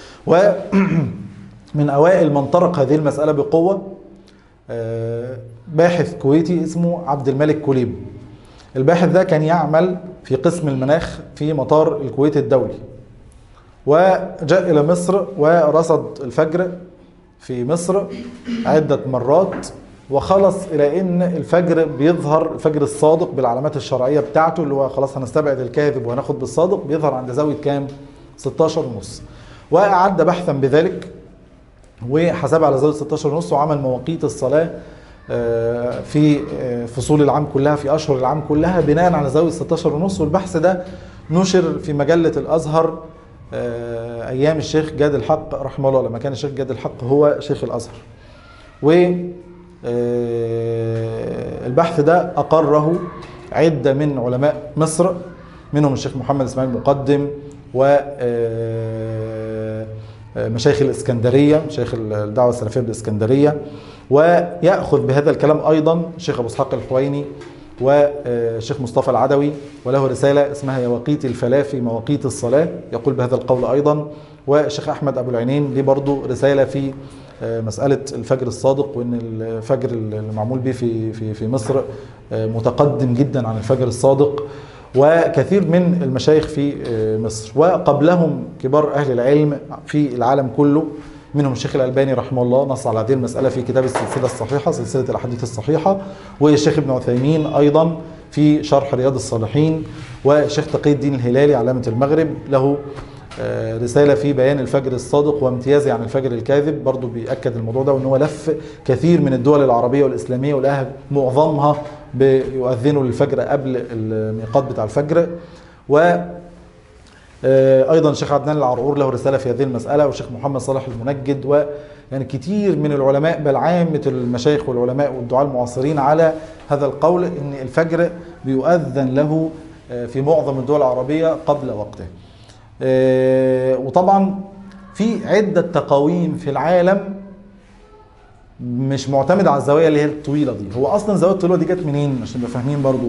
ومن اوائل من طرق هذه المساله بقوه آه، باحث كويتي اسمه عبد الملك كوليب الباحث ده كان يعمل في قسم المناخ في مطار الكويت الدولي وجاء إلى مصر ورصد الفجر في مصر عدة مرات وخلص إلى أن الفجر بيظهر الفجر الصادق بالعلامات الشرعية بتاعته اللي هو خلاص هنستبعد الكاذب وهناخد بالصادق بيظهر عند زاوية كام؟ 16 ونص وأعد بحثا بذلك وحسب على زاوية 16 ونص وعمل مواقيت الصلاة آه، في آه، فصول العام كلها في أشهر العام كلها بناء على زاوية 16 ونص والبحث ده نشر في مجلة الأزهر آه، ايام الشيخ جاد الحق رحمه الله لما كان الشيخ جاد الحق هو شيخ الازهر و آه، البحث ده اقره عده من علماء مصر منهم الشيخ محمد اسماعيل مقدم و آه، مشايخ الاسكندريه مشايخ الدعوه السلفيه بالاسكندريه وياخذ بهذا الكلام ايضا الشيخ ابو اسحاق الحويني والشيخ مصطفى العدوي وله رسالة اسمها يواقيت الفلاة في مواقيت الصلاة يقول بهذا القول أيضا والشيخ أحمد أبو العينين ليه برضو رسالة في مسألة الفجر الصادق وأن الفجر المعمول به في في في مصر متقدم جدا عن الفجر الصادق وكثير من المشايخ في مصر وقبلهم كبار أهل العلم في العالم كله منهم الشيخ الألباني رحمه الله نص على هذه المسألة في كتاب السلسلة الصحيحة سلسلة الأحاديث الصحيحة والشيخ ابن عثيمين أيضا في شرح رياض الصالحين والشيخ تقي الدين الهلالي علامة المغرب له رسالة في بيان الفجر الصادق وامتيازه عن الفجر الكاذب برضو بيأكد الموضوع ده وأن هو لف كثير من الدول العربية والإسلامية ولقاها معظمها بيؤذنوا للفجر قبل الميقات بتاع الفجر و ايضا الشيخ عدنان العرعور له رساله في هذه المساله والشيخ محمد صالح المنجد و يعني كتير من العلماء بل عامه المشايخ والعلماء والدعاء المعاصرين على هذا القول ان الفجر بيؤذن له في معظم الدول العربيه قبل وقته. وطبعا في عده تقاويم في العالم مش معتمد على الزوايا اللي هي الطويله دي، هو اصلا الزوايا الطويله دي جت منين؟ عشان نبقى فاهمين برضو.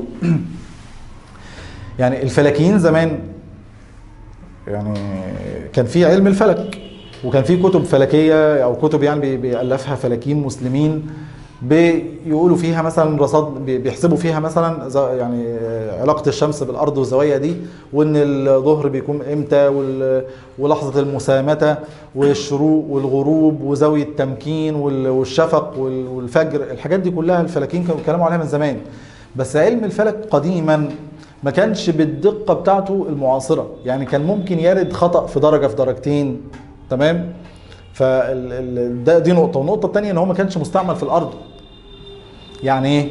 يعني الفلكيين زمان يعني كان في علم الفلك وكان في كتب فلكيه او كتب يعني بيالفها فلكيين مسلمين بيقولوا فيها مثلا رصاد بي- بيحسبوا فيها مثلا ز- يعني آه، علاقه الشمس بالارض والزوايا دي وان الظهر بيكون امتى وال- ولحظه المسامته والشروق والغروب وزاويه التمكين وال- والشفق وال- والفجر الحاجات دي كلها الفلاكين كانوا بيتكلموا عليها من زمان بس علم الفلك قديما ما كانش بالدقه بتاعته المعاصره يعني كان ممكن يرد خطا في درجه في درجتين تمام فال ال- ده دي نقطه والنقطه الثانيه ان هو ما كانش مستعمل في الارض يعني ايه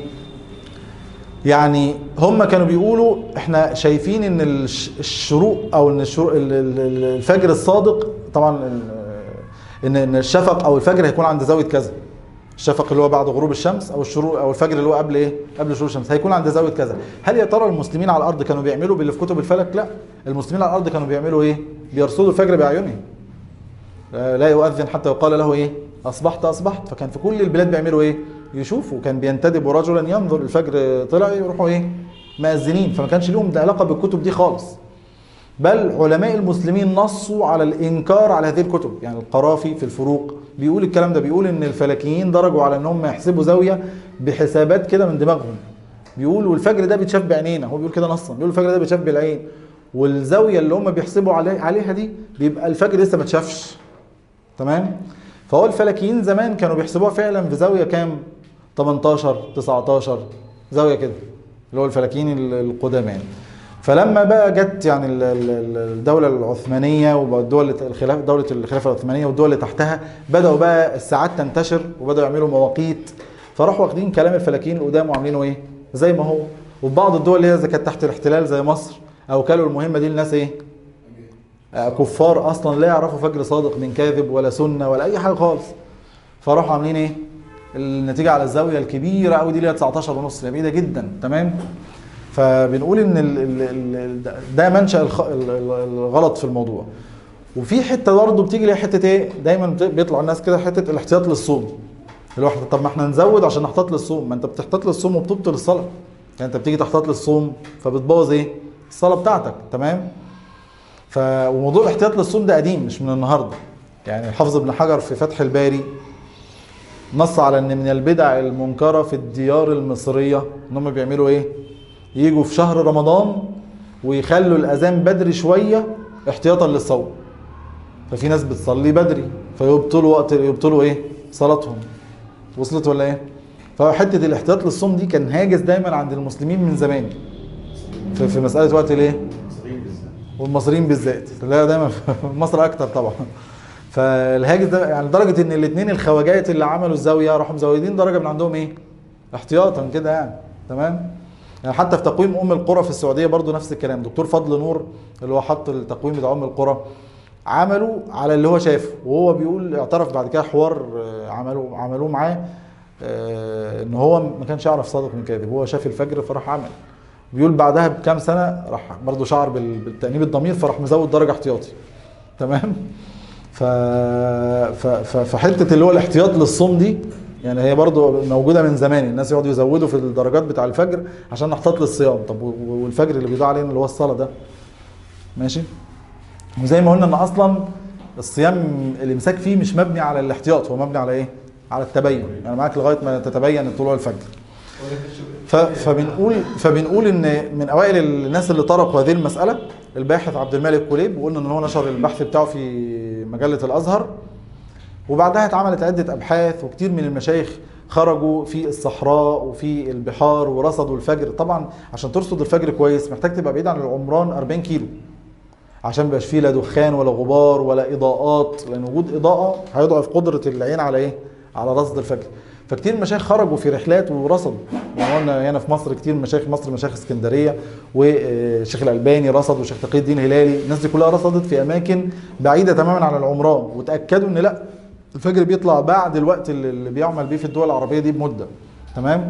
يعني هم كانوا بيقولوا احنا شايفين ان الش- الشروق او ان الشروق ال- ال- ال- الفجر الصادق طبعا ال- ان ان الشفق او الفجر هيكون عند زاويه كذا الشفق اللي هو بعد غروب الشمس او الشروق او الفجر اللي هو قبل ايه قبل شروق الشمس هيكون عند زاويه كذا هل يا ترى المسلمين على الارض كانوا بيعملوا باللي في كتب الفلك لا المسلمين على الارض كانوا بيعملوا ايه بيرصدوا الفجر باعينهم لا يؤذن حتى يقال له ايه اصبحت اصبحت فكان في كل البلاد بيعملوا ايه يشوفوا كان بينتدب رجلا ينظر الفجر طلع يروحوا ايه مأذنين فما كانش لهم ده علاقه بالكتب دي خالص بل علماء المسلمين نصوا على الانكار على هذه الكتب يعني القرافي في الفروق بيقول الكلام ده بيقول ان الفلكيين درجوا على ان هم يحسبوا زاويه بحسابات كده من دماغهم بيقول والفجر ده بيتشاف بعينينا هو بيقول كده نصا بيقول الفجر ده بيتشاف بالعين والزاويه اللي هم بيحسبوا علي عليها دي بيبقى الفجر لسه ما اتشافش تمام فهو الفلكيين زمان كانوا بيحسبوها فعلا في زاويه كام 18 19 زاويه كده اللي هو الفلكيين ال- القدامى يعني فلما بقى جت يعني ال- ال- ال- الدوله العثمانيه والدول الخلاف دوله الخلافه العثمانيه والدول اللي تحتها بداوا بقى الساعات تنتشر وبداوا يعملوا مواقيت فراحوا واخدين كلام الفلكيين القدام وعاملينه ايه زي ما هو وفي بعض الدول اللي هي إذا كانت تحت الاحتلال زي مصر او كانوا المهمه دي لناس ايه آه، كفار اصلا لا يعرفوا فجر صادق من كاذب ولا سنه ولا اي حاجه خالص فراحوا عاملين ايه النتيجه على الزاويه الكبيره قوي دي اللي هي 19 ونص اللي بعيده جدا تمام فبنقول ان ال ال ال ده منشا الخ- ال- ال- الغلط في الموضوع وفي حته برضه بتيجي ليها حته ايه دايما بت- بيطلع الناس كده حته الاحتياط للصوم اللي هو إحنا- طب ما احنا نزود عشان نحتاط للصوم ما انت بتحتاط للصوم وبتبطل الصلاه يعني انت بتيجي تحتاط للصوم فبتبوظ ايه الصلاه بتاعتك تمام ف وموضوع الاحتياط للصوم ده قديم مش من النهارده يعني الحافظ ابن حجر في فتح الباري نص على ان من البدع المنكره في الديار المصريه ان هم بيعملوا ايه يجوا في شهر رمضان ويخلوا الاذان بدري شويه احتياطا للصوم ففي ناس بتصلي بدري فيبطلوا وقت يبطلوا ايه صلاتهم وصلت ولا ايه فحته الاحتياط للصوم دي كان هاجس دايما عند المسلمين من زمان في, في مساله وقت الايه والمصريين بالذات لا دايما في مصر اكتر طبعا فالهاجس ده يعني لدرجه ان الاثنين الخواجات اللي عملوا الزاويه راحوا مزودين درجه من عندهم ايه احتياطا كده يعني تمام يعني حتى في تقويم ام القرى في السعوديه برضو نفس الكلام دكتور فضل نور اللي هو حط التقويم بتاع ام القرى عملوا على اللي هو شافه وهو بيقول اعترف بعد كده حوار آه، عملوا عملوه معاه آه، ان هو ما كانش يعرف صادق من كاذب هو شاف الفجر فراح عمل بيقول بعدها بكام سنه راح برضه شعر بال- بالتانيب الضمير فراح مزود درجه احتياطي تمام ف... ف... ف... فحته اللي هو الاحتياط للصوم دي يعني هي برضو موجوده من زمان الناس يقعدوا يزودوا في الدرجات بتاع الفجر عشان نحتاط للصيام طب و- والفجر اللي بيضيع علينا اللي هو الصلاه ده ماشي وزي ما قلنا ان اصلا الصيام الامساك فيه مش مبني على الاحتياط هو مبني على ايه على التبين يعني معاك لغايه ما تتبين طلوع الفجر ف- فبنقول فبنقول ان من اوائل الناس اللي طرقوا هذه المساله الباحث عبد الملك كليب وقلنا ان هو نشر البحث بتاعه في مجله الازهر وبعدها اتعملت عده ابحاث وكتير من المشايخ خرجوا في الصحراء وفي البحار ورصدوا الفجر طبعا عشان ترصد الفجر كويس محتاج تبقى بعيد عن العمران 40 كيلو عشان ميبقاش فيه لا دخان ولا غبار ولا اضاءات لان وجود اضاءه هيضعف قدره العين على ايه؟ على رصد الفجر فكتير المشايخ خرجوا في رحلات ورصدوا يعني قلنا هنا في مصر كتير مشايخ مصر مشايخ اسكندريه والشيخ الالباني رصد والشيخ تقي الدين الهلالي الناس دي كلها رصدت في اماكن بعيده تماما عن العمران وتاكدوا ان لا الفجر بيطلع بعد الوقت اللي اللي بيعمل بيه في الدول العربيه دي بمده تمام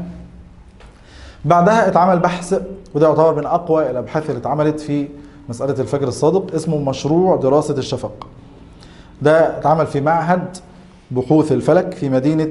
بعدها اتعمل بحث وده يعتبر من اقوى الابحاث اللي اتعملت في مساله الفجر الصادق اسمه مشروع دراسه الشفق ده اتعمل في معهد بحوث الفلك في مدينه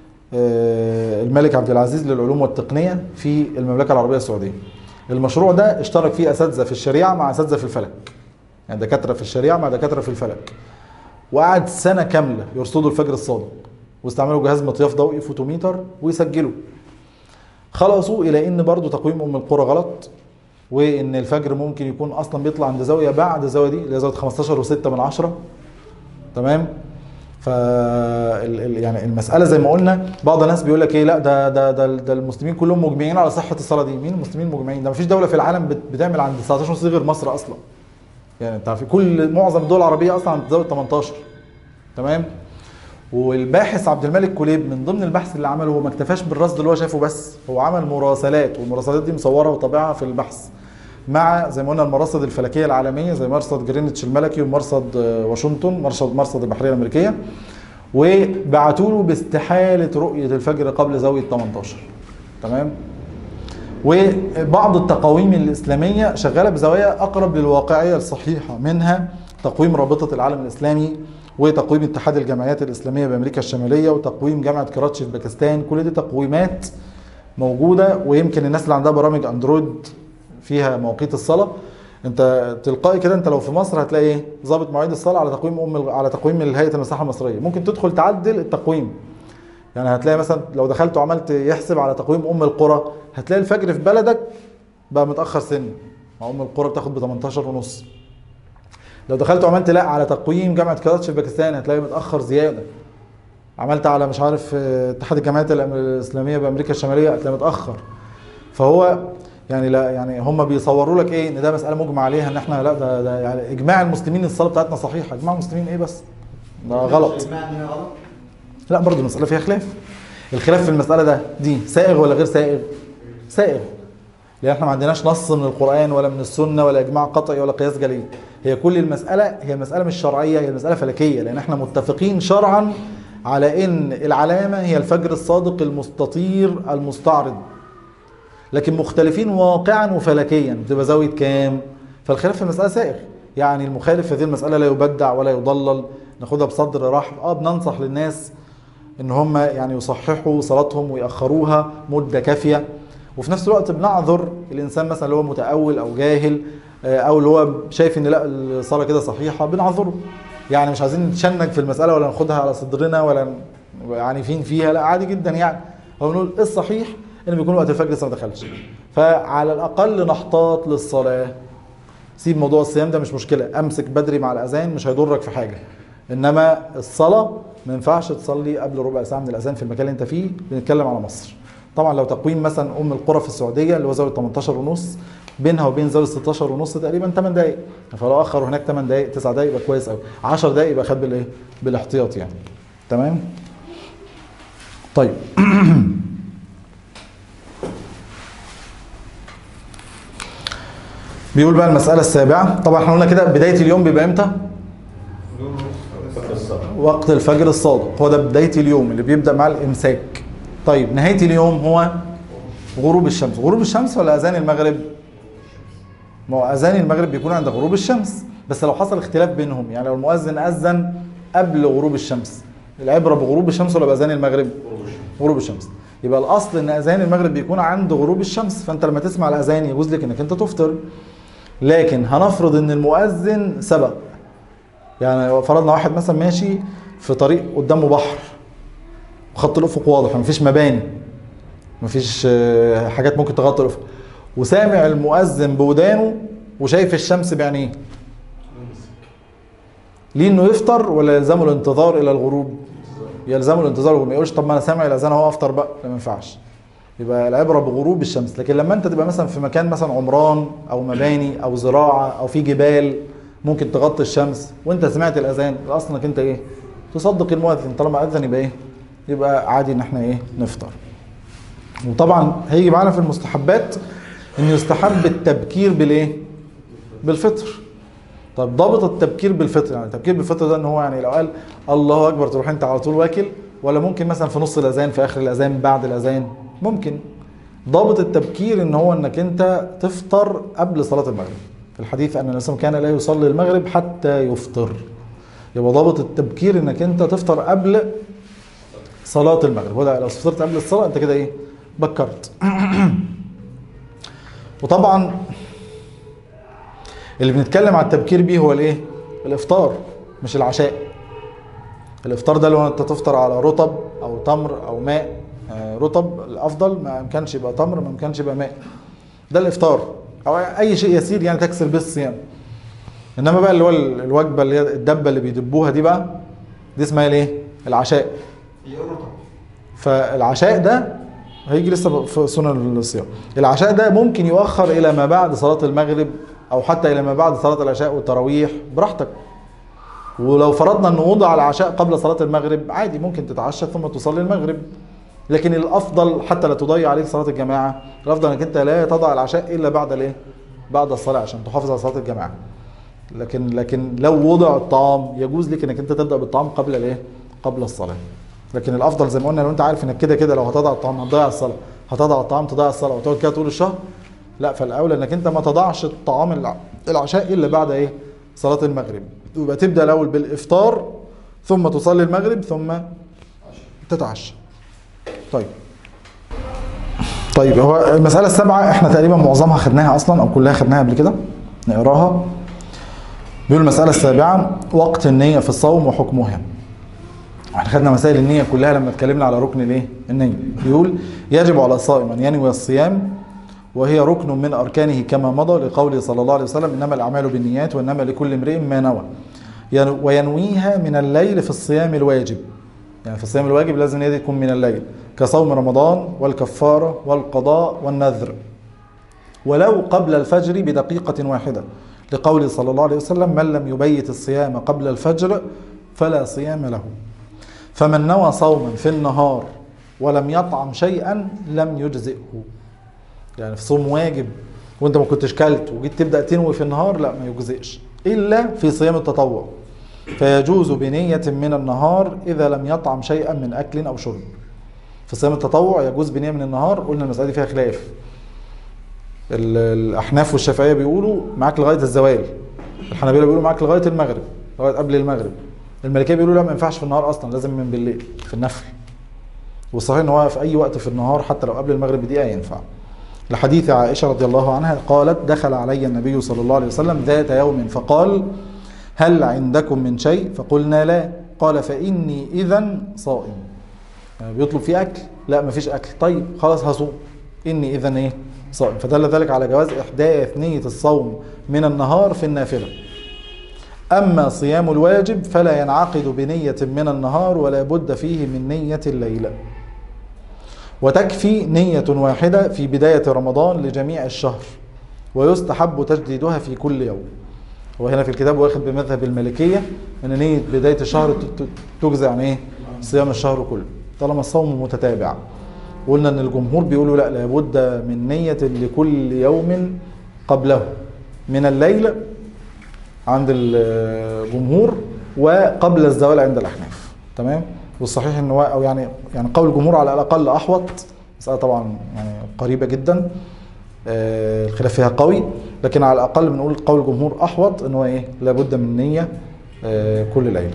آه، الملك عبد العزيز للعلوم والتقنيه في المملكه العربيه السعوديه المشروع ده اشترك فيه اساتذه في الشريعه مع اساتذه في الفلك يعني دكاتره في الشريعه مع دكاتره في الفلك وقعد سنه كامله يرصدوا الفجر الصادق واستعملوا جهاز مطياف ضوئي فوتوميتر ويسجلوا خلصوا الى ان برضو تقويم ام القرى غلط وان الفجر ممكن يكون اصلا بيطلع عند زاويه بعد الزاويه دي اللي هي زاويه 15 و6 من عشرة تمام ف ال- ال- يعني المساله زي ما قلنا بعض الناس بيقول لك ايه لا ده ده ده, ده المسلمين كلهم مجمعين على صحه الصلاه دي مين المسلمين مجمعين ده مفيش دوله في العالم بت- بتعمل عند 19 ونص غير مصر اصلا يعني انت عارف كل معظم الدول العربيه اصلا عند زاويه 18 تمام والباحث عبد الملك كليب من ضمن البحث اللي عمله هو ما اكتفاش بالرصد اللي هو شافه بس هو عمل مراسلات والمراسلات دي مصورها وطابعها في البحث مع زي ما قلنا المراصد الفلكيه العالميه زي مرصد جرينتش الملكي ومرصد آه، واشنطن مرصد مرصد البحريه الامريكيه وبعتوا له باستحاله رؤيه الفجر قبل زاويه 18 تمام وبعض التقاويم الإسلامية شغالة بزوايا أقرب للواقعية الصحيحة منها تقويم رابطة العالم الإسلامي وتقويم اتحاد الجمعيات الإسلامية بأمريكا الشمالية وتقويم جامعة كراتشي في باكستان كل دي تقويمات موجودة ويمكن الناس اللي عندها برامج أندرويد فيها مواقيت الصلاة انت تلقائي كده انت لو في مصر هتلاقي ايه ظابط مواعيد الصلاه على تقويم ام على تقويم الهيئه المساحه المصريه ممكن تدخل تعدل التقويم يعني هتلاقي مثلا لو دخلت وعملت يحسب على تقويم ام القرى هتلاقي الفجر في بلدك بقى متاخر سن مع ام القرى بتاخد ب 18 ونص لو دخلت وعملت لا على تقويم جامعه كراتشي في باكستان هتلاقي متاخر زياده عملت على مش عارف اه، اتحاد الجامعات الأم- الاسلاميه بامريكا الشماليه هتلاقي متاخر فهو يعني لا يعني هم بيصوروا لك ايه ان ده مساله مجمع عليها ان احنا لا ده, ده يعني اجماع المسلمين الصلاه بتاعتنا صحيحه اجماع المسلمين ايه بس ده غلط الإجماع دي غلط لا برضه المسألة فيها خلاف الخلاف في المسألة ده دي سائغ ولا غير سائغ سائغ لأن احنا ما عندناش نص من القرآن ولا من السنة ولا إجماع قطعي ولا قياس جلي هي كل المسألة هي مسألة مش شرعية هي مسألة فلكية لأن احنا متفقين شرعا على إن العلامة هي الفجر الصادق المستطير المستعرض لكن مختلفين واقعا وفلكيا بتبقى زاويه كام فالخلاف في المساله سائغ يعني المخالف في هذه المساله لا يبدع ولا يضلل ناخدها بصدر رحب اه بننصح للناس ان هم يعني يصححوا صلاتهم ويأخروها مده كافيه وفي نفس الوقت بنعذر الانسان مثلا اللي هو متأول او جاهل آه، او اللي هو شايف ان لا الصلاه كده صحيحه بنعذره يعني مش عايزين نتشنج في المساله ولا ناخدها على صدرنا ولا ن- عنيفين فيها لا عادي جدا يعني هو بنقول الصحيح ان بيكون وقت الفجر لسه ما دخلش فعلى الاقل نحتاط للصلاه سيب موضوع الصيام ده مش مشكله امسك بدري مع الاذان مش هيضرك في حاجه انما الصلاه ما ينفعش تصلي قبل ربع ساعه من الاذان في المكان اللي انت فيه بنتكلم على مصر طبعا لو تقويم مثلا ام القرى في السعوديه اللي هو زاويه 18 ونص بينها وبين زاويه 16 ونص تقريبا 8 دقائق فلو اخر هناك 8 دقائق 9 دقائق يبقى كويس قوي 10 دقائق يبقى خد بالايه بالاحتياط يعني تمام طيب بيقول بقى المسألة السابعة طبعا احنا قلنا كده بداية اليوم بيبقى امتى؟ وقت الفجر الصادق هو ده بداية اليوم اللي بيبدأ مع الإمساك طيب نهاية اليوم هو غروب الشمس غروب الشمس ولا أذان المغرب؟ ما هو أذان المغرب بيكون عند غروب الشمس بس لو حصل اختلاف بينهم يعني لو المؤذن أذن قبل غروب الشمس العبرة بغروب الشمس ولا بأذان المغرب؟ غروب الشمس يبقى الأصل إن أذان المغرب بيكون عند غروب الشمس فأنت لما تسمع الأذان يجوز لك إنك أنت تفطر لكن هنفرض ان المؤذن سبق يعني لو فرضنا واحد مثلا ماشي في طريق قدامه بحر وخط الافق واضح مفيش مباني مفيش آه، حاجات ممكن تغطي الافق وسامع المؤذن بودانه وشايف الشمس بعينيه ليه انه يفطر ولا يلزمه الانتظار الى الغروب يلزمه الانتظار ما يقولش طب ما انا سامع الاذان اهو افطر بقى لا ما ينفعش يبقى العبره بغروب الشمس لكن لما انت تبقى مثلا في مكان مثلا عمران او مباني او زراعه او في جبال ممكن تغطي الشمس وانت سمعت الاذان الاصل انك انت ايه تصدق المؤذن طالما اذن يبقى ايه يبقى عادي ان احنا ايه نفطر وطبعا هيجي معانا في المستحبات ان يستحب التبكير بالايه بالفطر طب ضابط التبكير بالفطر يعني التبكير بالفطر ده ان هو يعني لو قال الله اكبر تروح انت على طول واكل ولا ممكن مثلا في نص الاذان في اخر الاذان بعد الاذان ممكن ضابط التبكير ان هو انك انت تفطر قبل صلاه المغرب في الحديث ان النبي كان لا يصلي المغرب حتى يفطر يبقى ضابط التبكير انك انت تفطر قبل صلاه المغرب وده لو فطرت قبل الصلاه انت كده ايه بكرت وطبعا اللي بنتكلم على التبكير بيه هو الايه الافطار مش العشاء الافطار ده اللي هو انت تفطر على رطب او تمر او ماء آه، رطب الافضل ما امكنش يبقى تمر ما امكنش يبقى ماء ده الافطار او اي شيء يسير يعني تكسر به الصيام انما بقى اللي هو ال- الوجبه اللي هي الدبه اللي بيدبوها دي بقى دي اسمها الايه العشاء في الرطب فالعشاء ده هيجي لسه في سنن الصيام العشاء ده ممكن يؤخر الى ما بعد صلاه المغرب او حتى الى ما بعد صلاه العشاء والتراويح براحتك ولو فرضنا ان وضع العشاء قبل صلاه المغرب عادي ممكن تتعشى ثم تصلي المغرب لكن الافضل حتى لا تضيع عليك صلاه الجماعه الافضل انك انت لا تضع العشاء الا بعد الايه بعد الصلاه عشان تحافظ على صلاه الجماعه لكن لكن لو وضع الطعام يجوز لك انك انت تبدا بالطعام قبل الايه قبل الصلاه لكن الافضل زي ما قلنا لو انت عارف انك كده كده لو هتضع الطعام هتضيع الصلاه هتضع الطعام تضيع الصلاه وتقعد كده طول الشهر لا فالاولى انك انت ما تضعش الطعام الع- العشاء الا بعد ايه صلاه المغرب يبقى تبدا الاول بالافطار ثم تصلي المغرب ثم تتعشى طيب طيب هو المساله السابعه احنا تقريبا معظمها خدناها اصلا او كلها خدناها قبل كده نقراها بيقول المساله السابعه وقت النيه في الصوم وحكمها احنا خدنا مسائل النية كلها لما اتكلمنا على ركن الايه؟ النية. يقول يجب على الصائم ان ينوي الصيام وهي ركن من اركانه كما مضى لقوله صلى الله عليه وسلم انما الاعمال بالنيات وانما لكل امرئ ما نوى. ين- وينويها من الليل في الصيام الواجب. يعني في الصيام الواجب لازم النية دي تكون من الليل كصوم رمضان والكفارة والقضاء والنذر. ولو قبل الفجر بدقيقة واحدة لقوله صلى الله عليه وسلم من لم يبيت الصيام قبل الفجر فلا صيام له. فمن نوى صوما في النهار ولم يطعم شيئا لم يجزئه يعني في صوم واجب وانت ما كنتش كلت وجيت تبدا تنوي في النهار لا ما يجزئش الا في صيام التطوع فيجوز بنية من النهار إذا لم يطعم شيئا من أكل أو شرب في صيام التطوع يجوز بنية من النهار قلنا المسألة دي فيها خلاف ال- الأحناف والشافعية بيقولوا معاك لغاية الزوال الحنابلة بيقولوا معاك لغاية المغرب لغاية قبل المغرب الملكية بيقولوا لا ما ينفعش في النهار أصلا لازم من بالليل في النفل والصحيح ان هو في اي وقت في النهار حتى لو قبل المغرب بدقيقه ينفع لحديث عائشه رضي الله عنها قالت دخل علي النبي صلى الله عليه وسلم ذات يوم فقال هل عندكم من شيء فقلنا لا قال فاني اذا صائم يعني بيطلب فيه اكل لا مفيش اكل طيب خلاص هصوم اني اذا ايه صائم فدل ذلك على جواز احداث نيه الصوم من النهار في النافله أما صيام الواجب فلا ينعقد بنية من النهار ولا بد فيه من نية الليلة وتكفي نية واحدة في بداية رمضان لجميع الشهر ويستحب تجديدها في كل يوم وهنا في الكتاب واخد بمذهب المالكية أن نية بداية الشهر ت- ت- تجزي عن إيه؟ صيام الشهر كله طالما الصوم متتابع قلنا أن الجمهور بيقولوا لا لابد من نية لكل يوم قبله من الليل عند الجمهور وقبل الزوال عند الاحناف تمام والصحيح ان هو او يعني يعني قول الجمهور على الاقل احوط مساله طبعا يعني قريبه جدا آه، الخلاف فيها قوي لكن على الاقل بنقول قول الجمهور احوط ان هو ايه لابد من نيه آه، كل ليله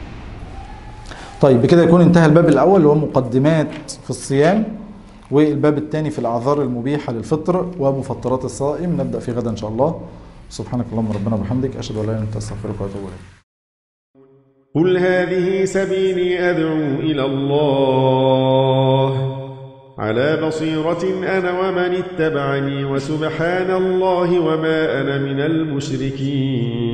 طيب بكده يكون انتهى الباب الاول اللي هو مقدمات في الصيام والباب الثاني في الاعذار المبيحه للفطر ومفطرات الصائم نبدا فيه غدا ان شاء الله سبحانك اللهم ربنا وبحمدك اشهد ان لا اله الا انت استغفرك واتوب اليك قل هذه سبيلي أدعو إلى الله على بصيرة أنا ومن اتبعني وسبحان الله وما أنا من المشركين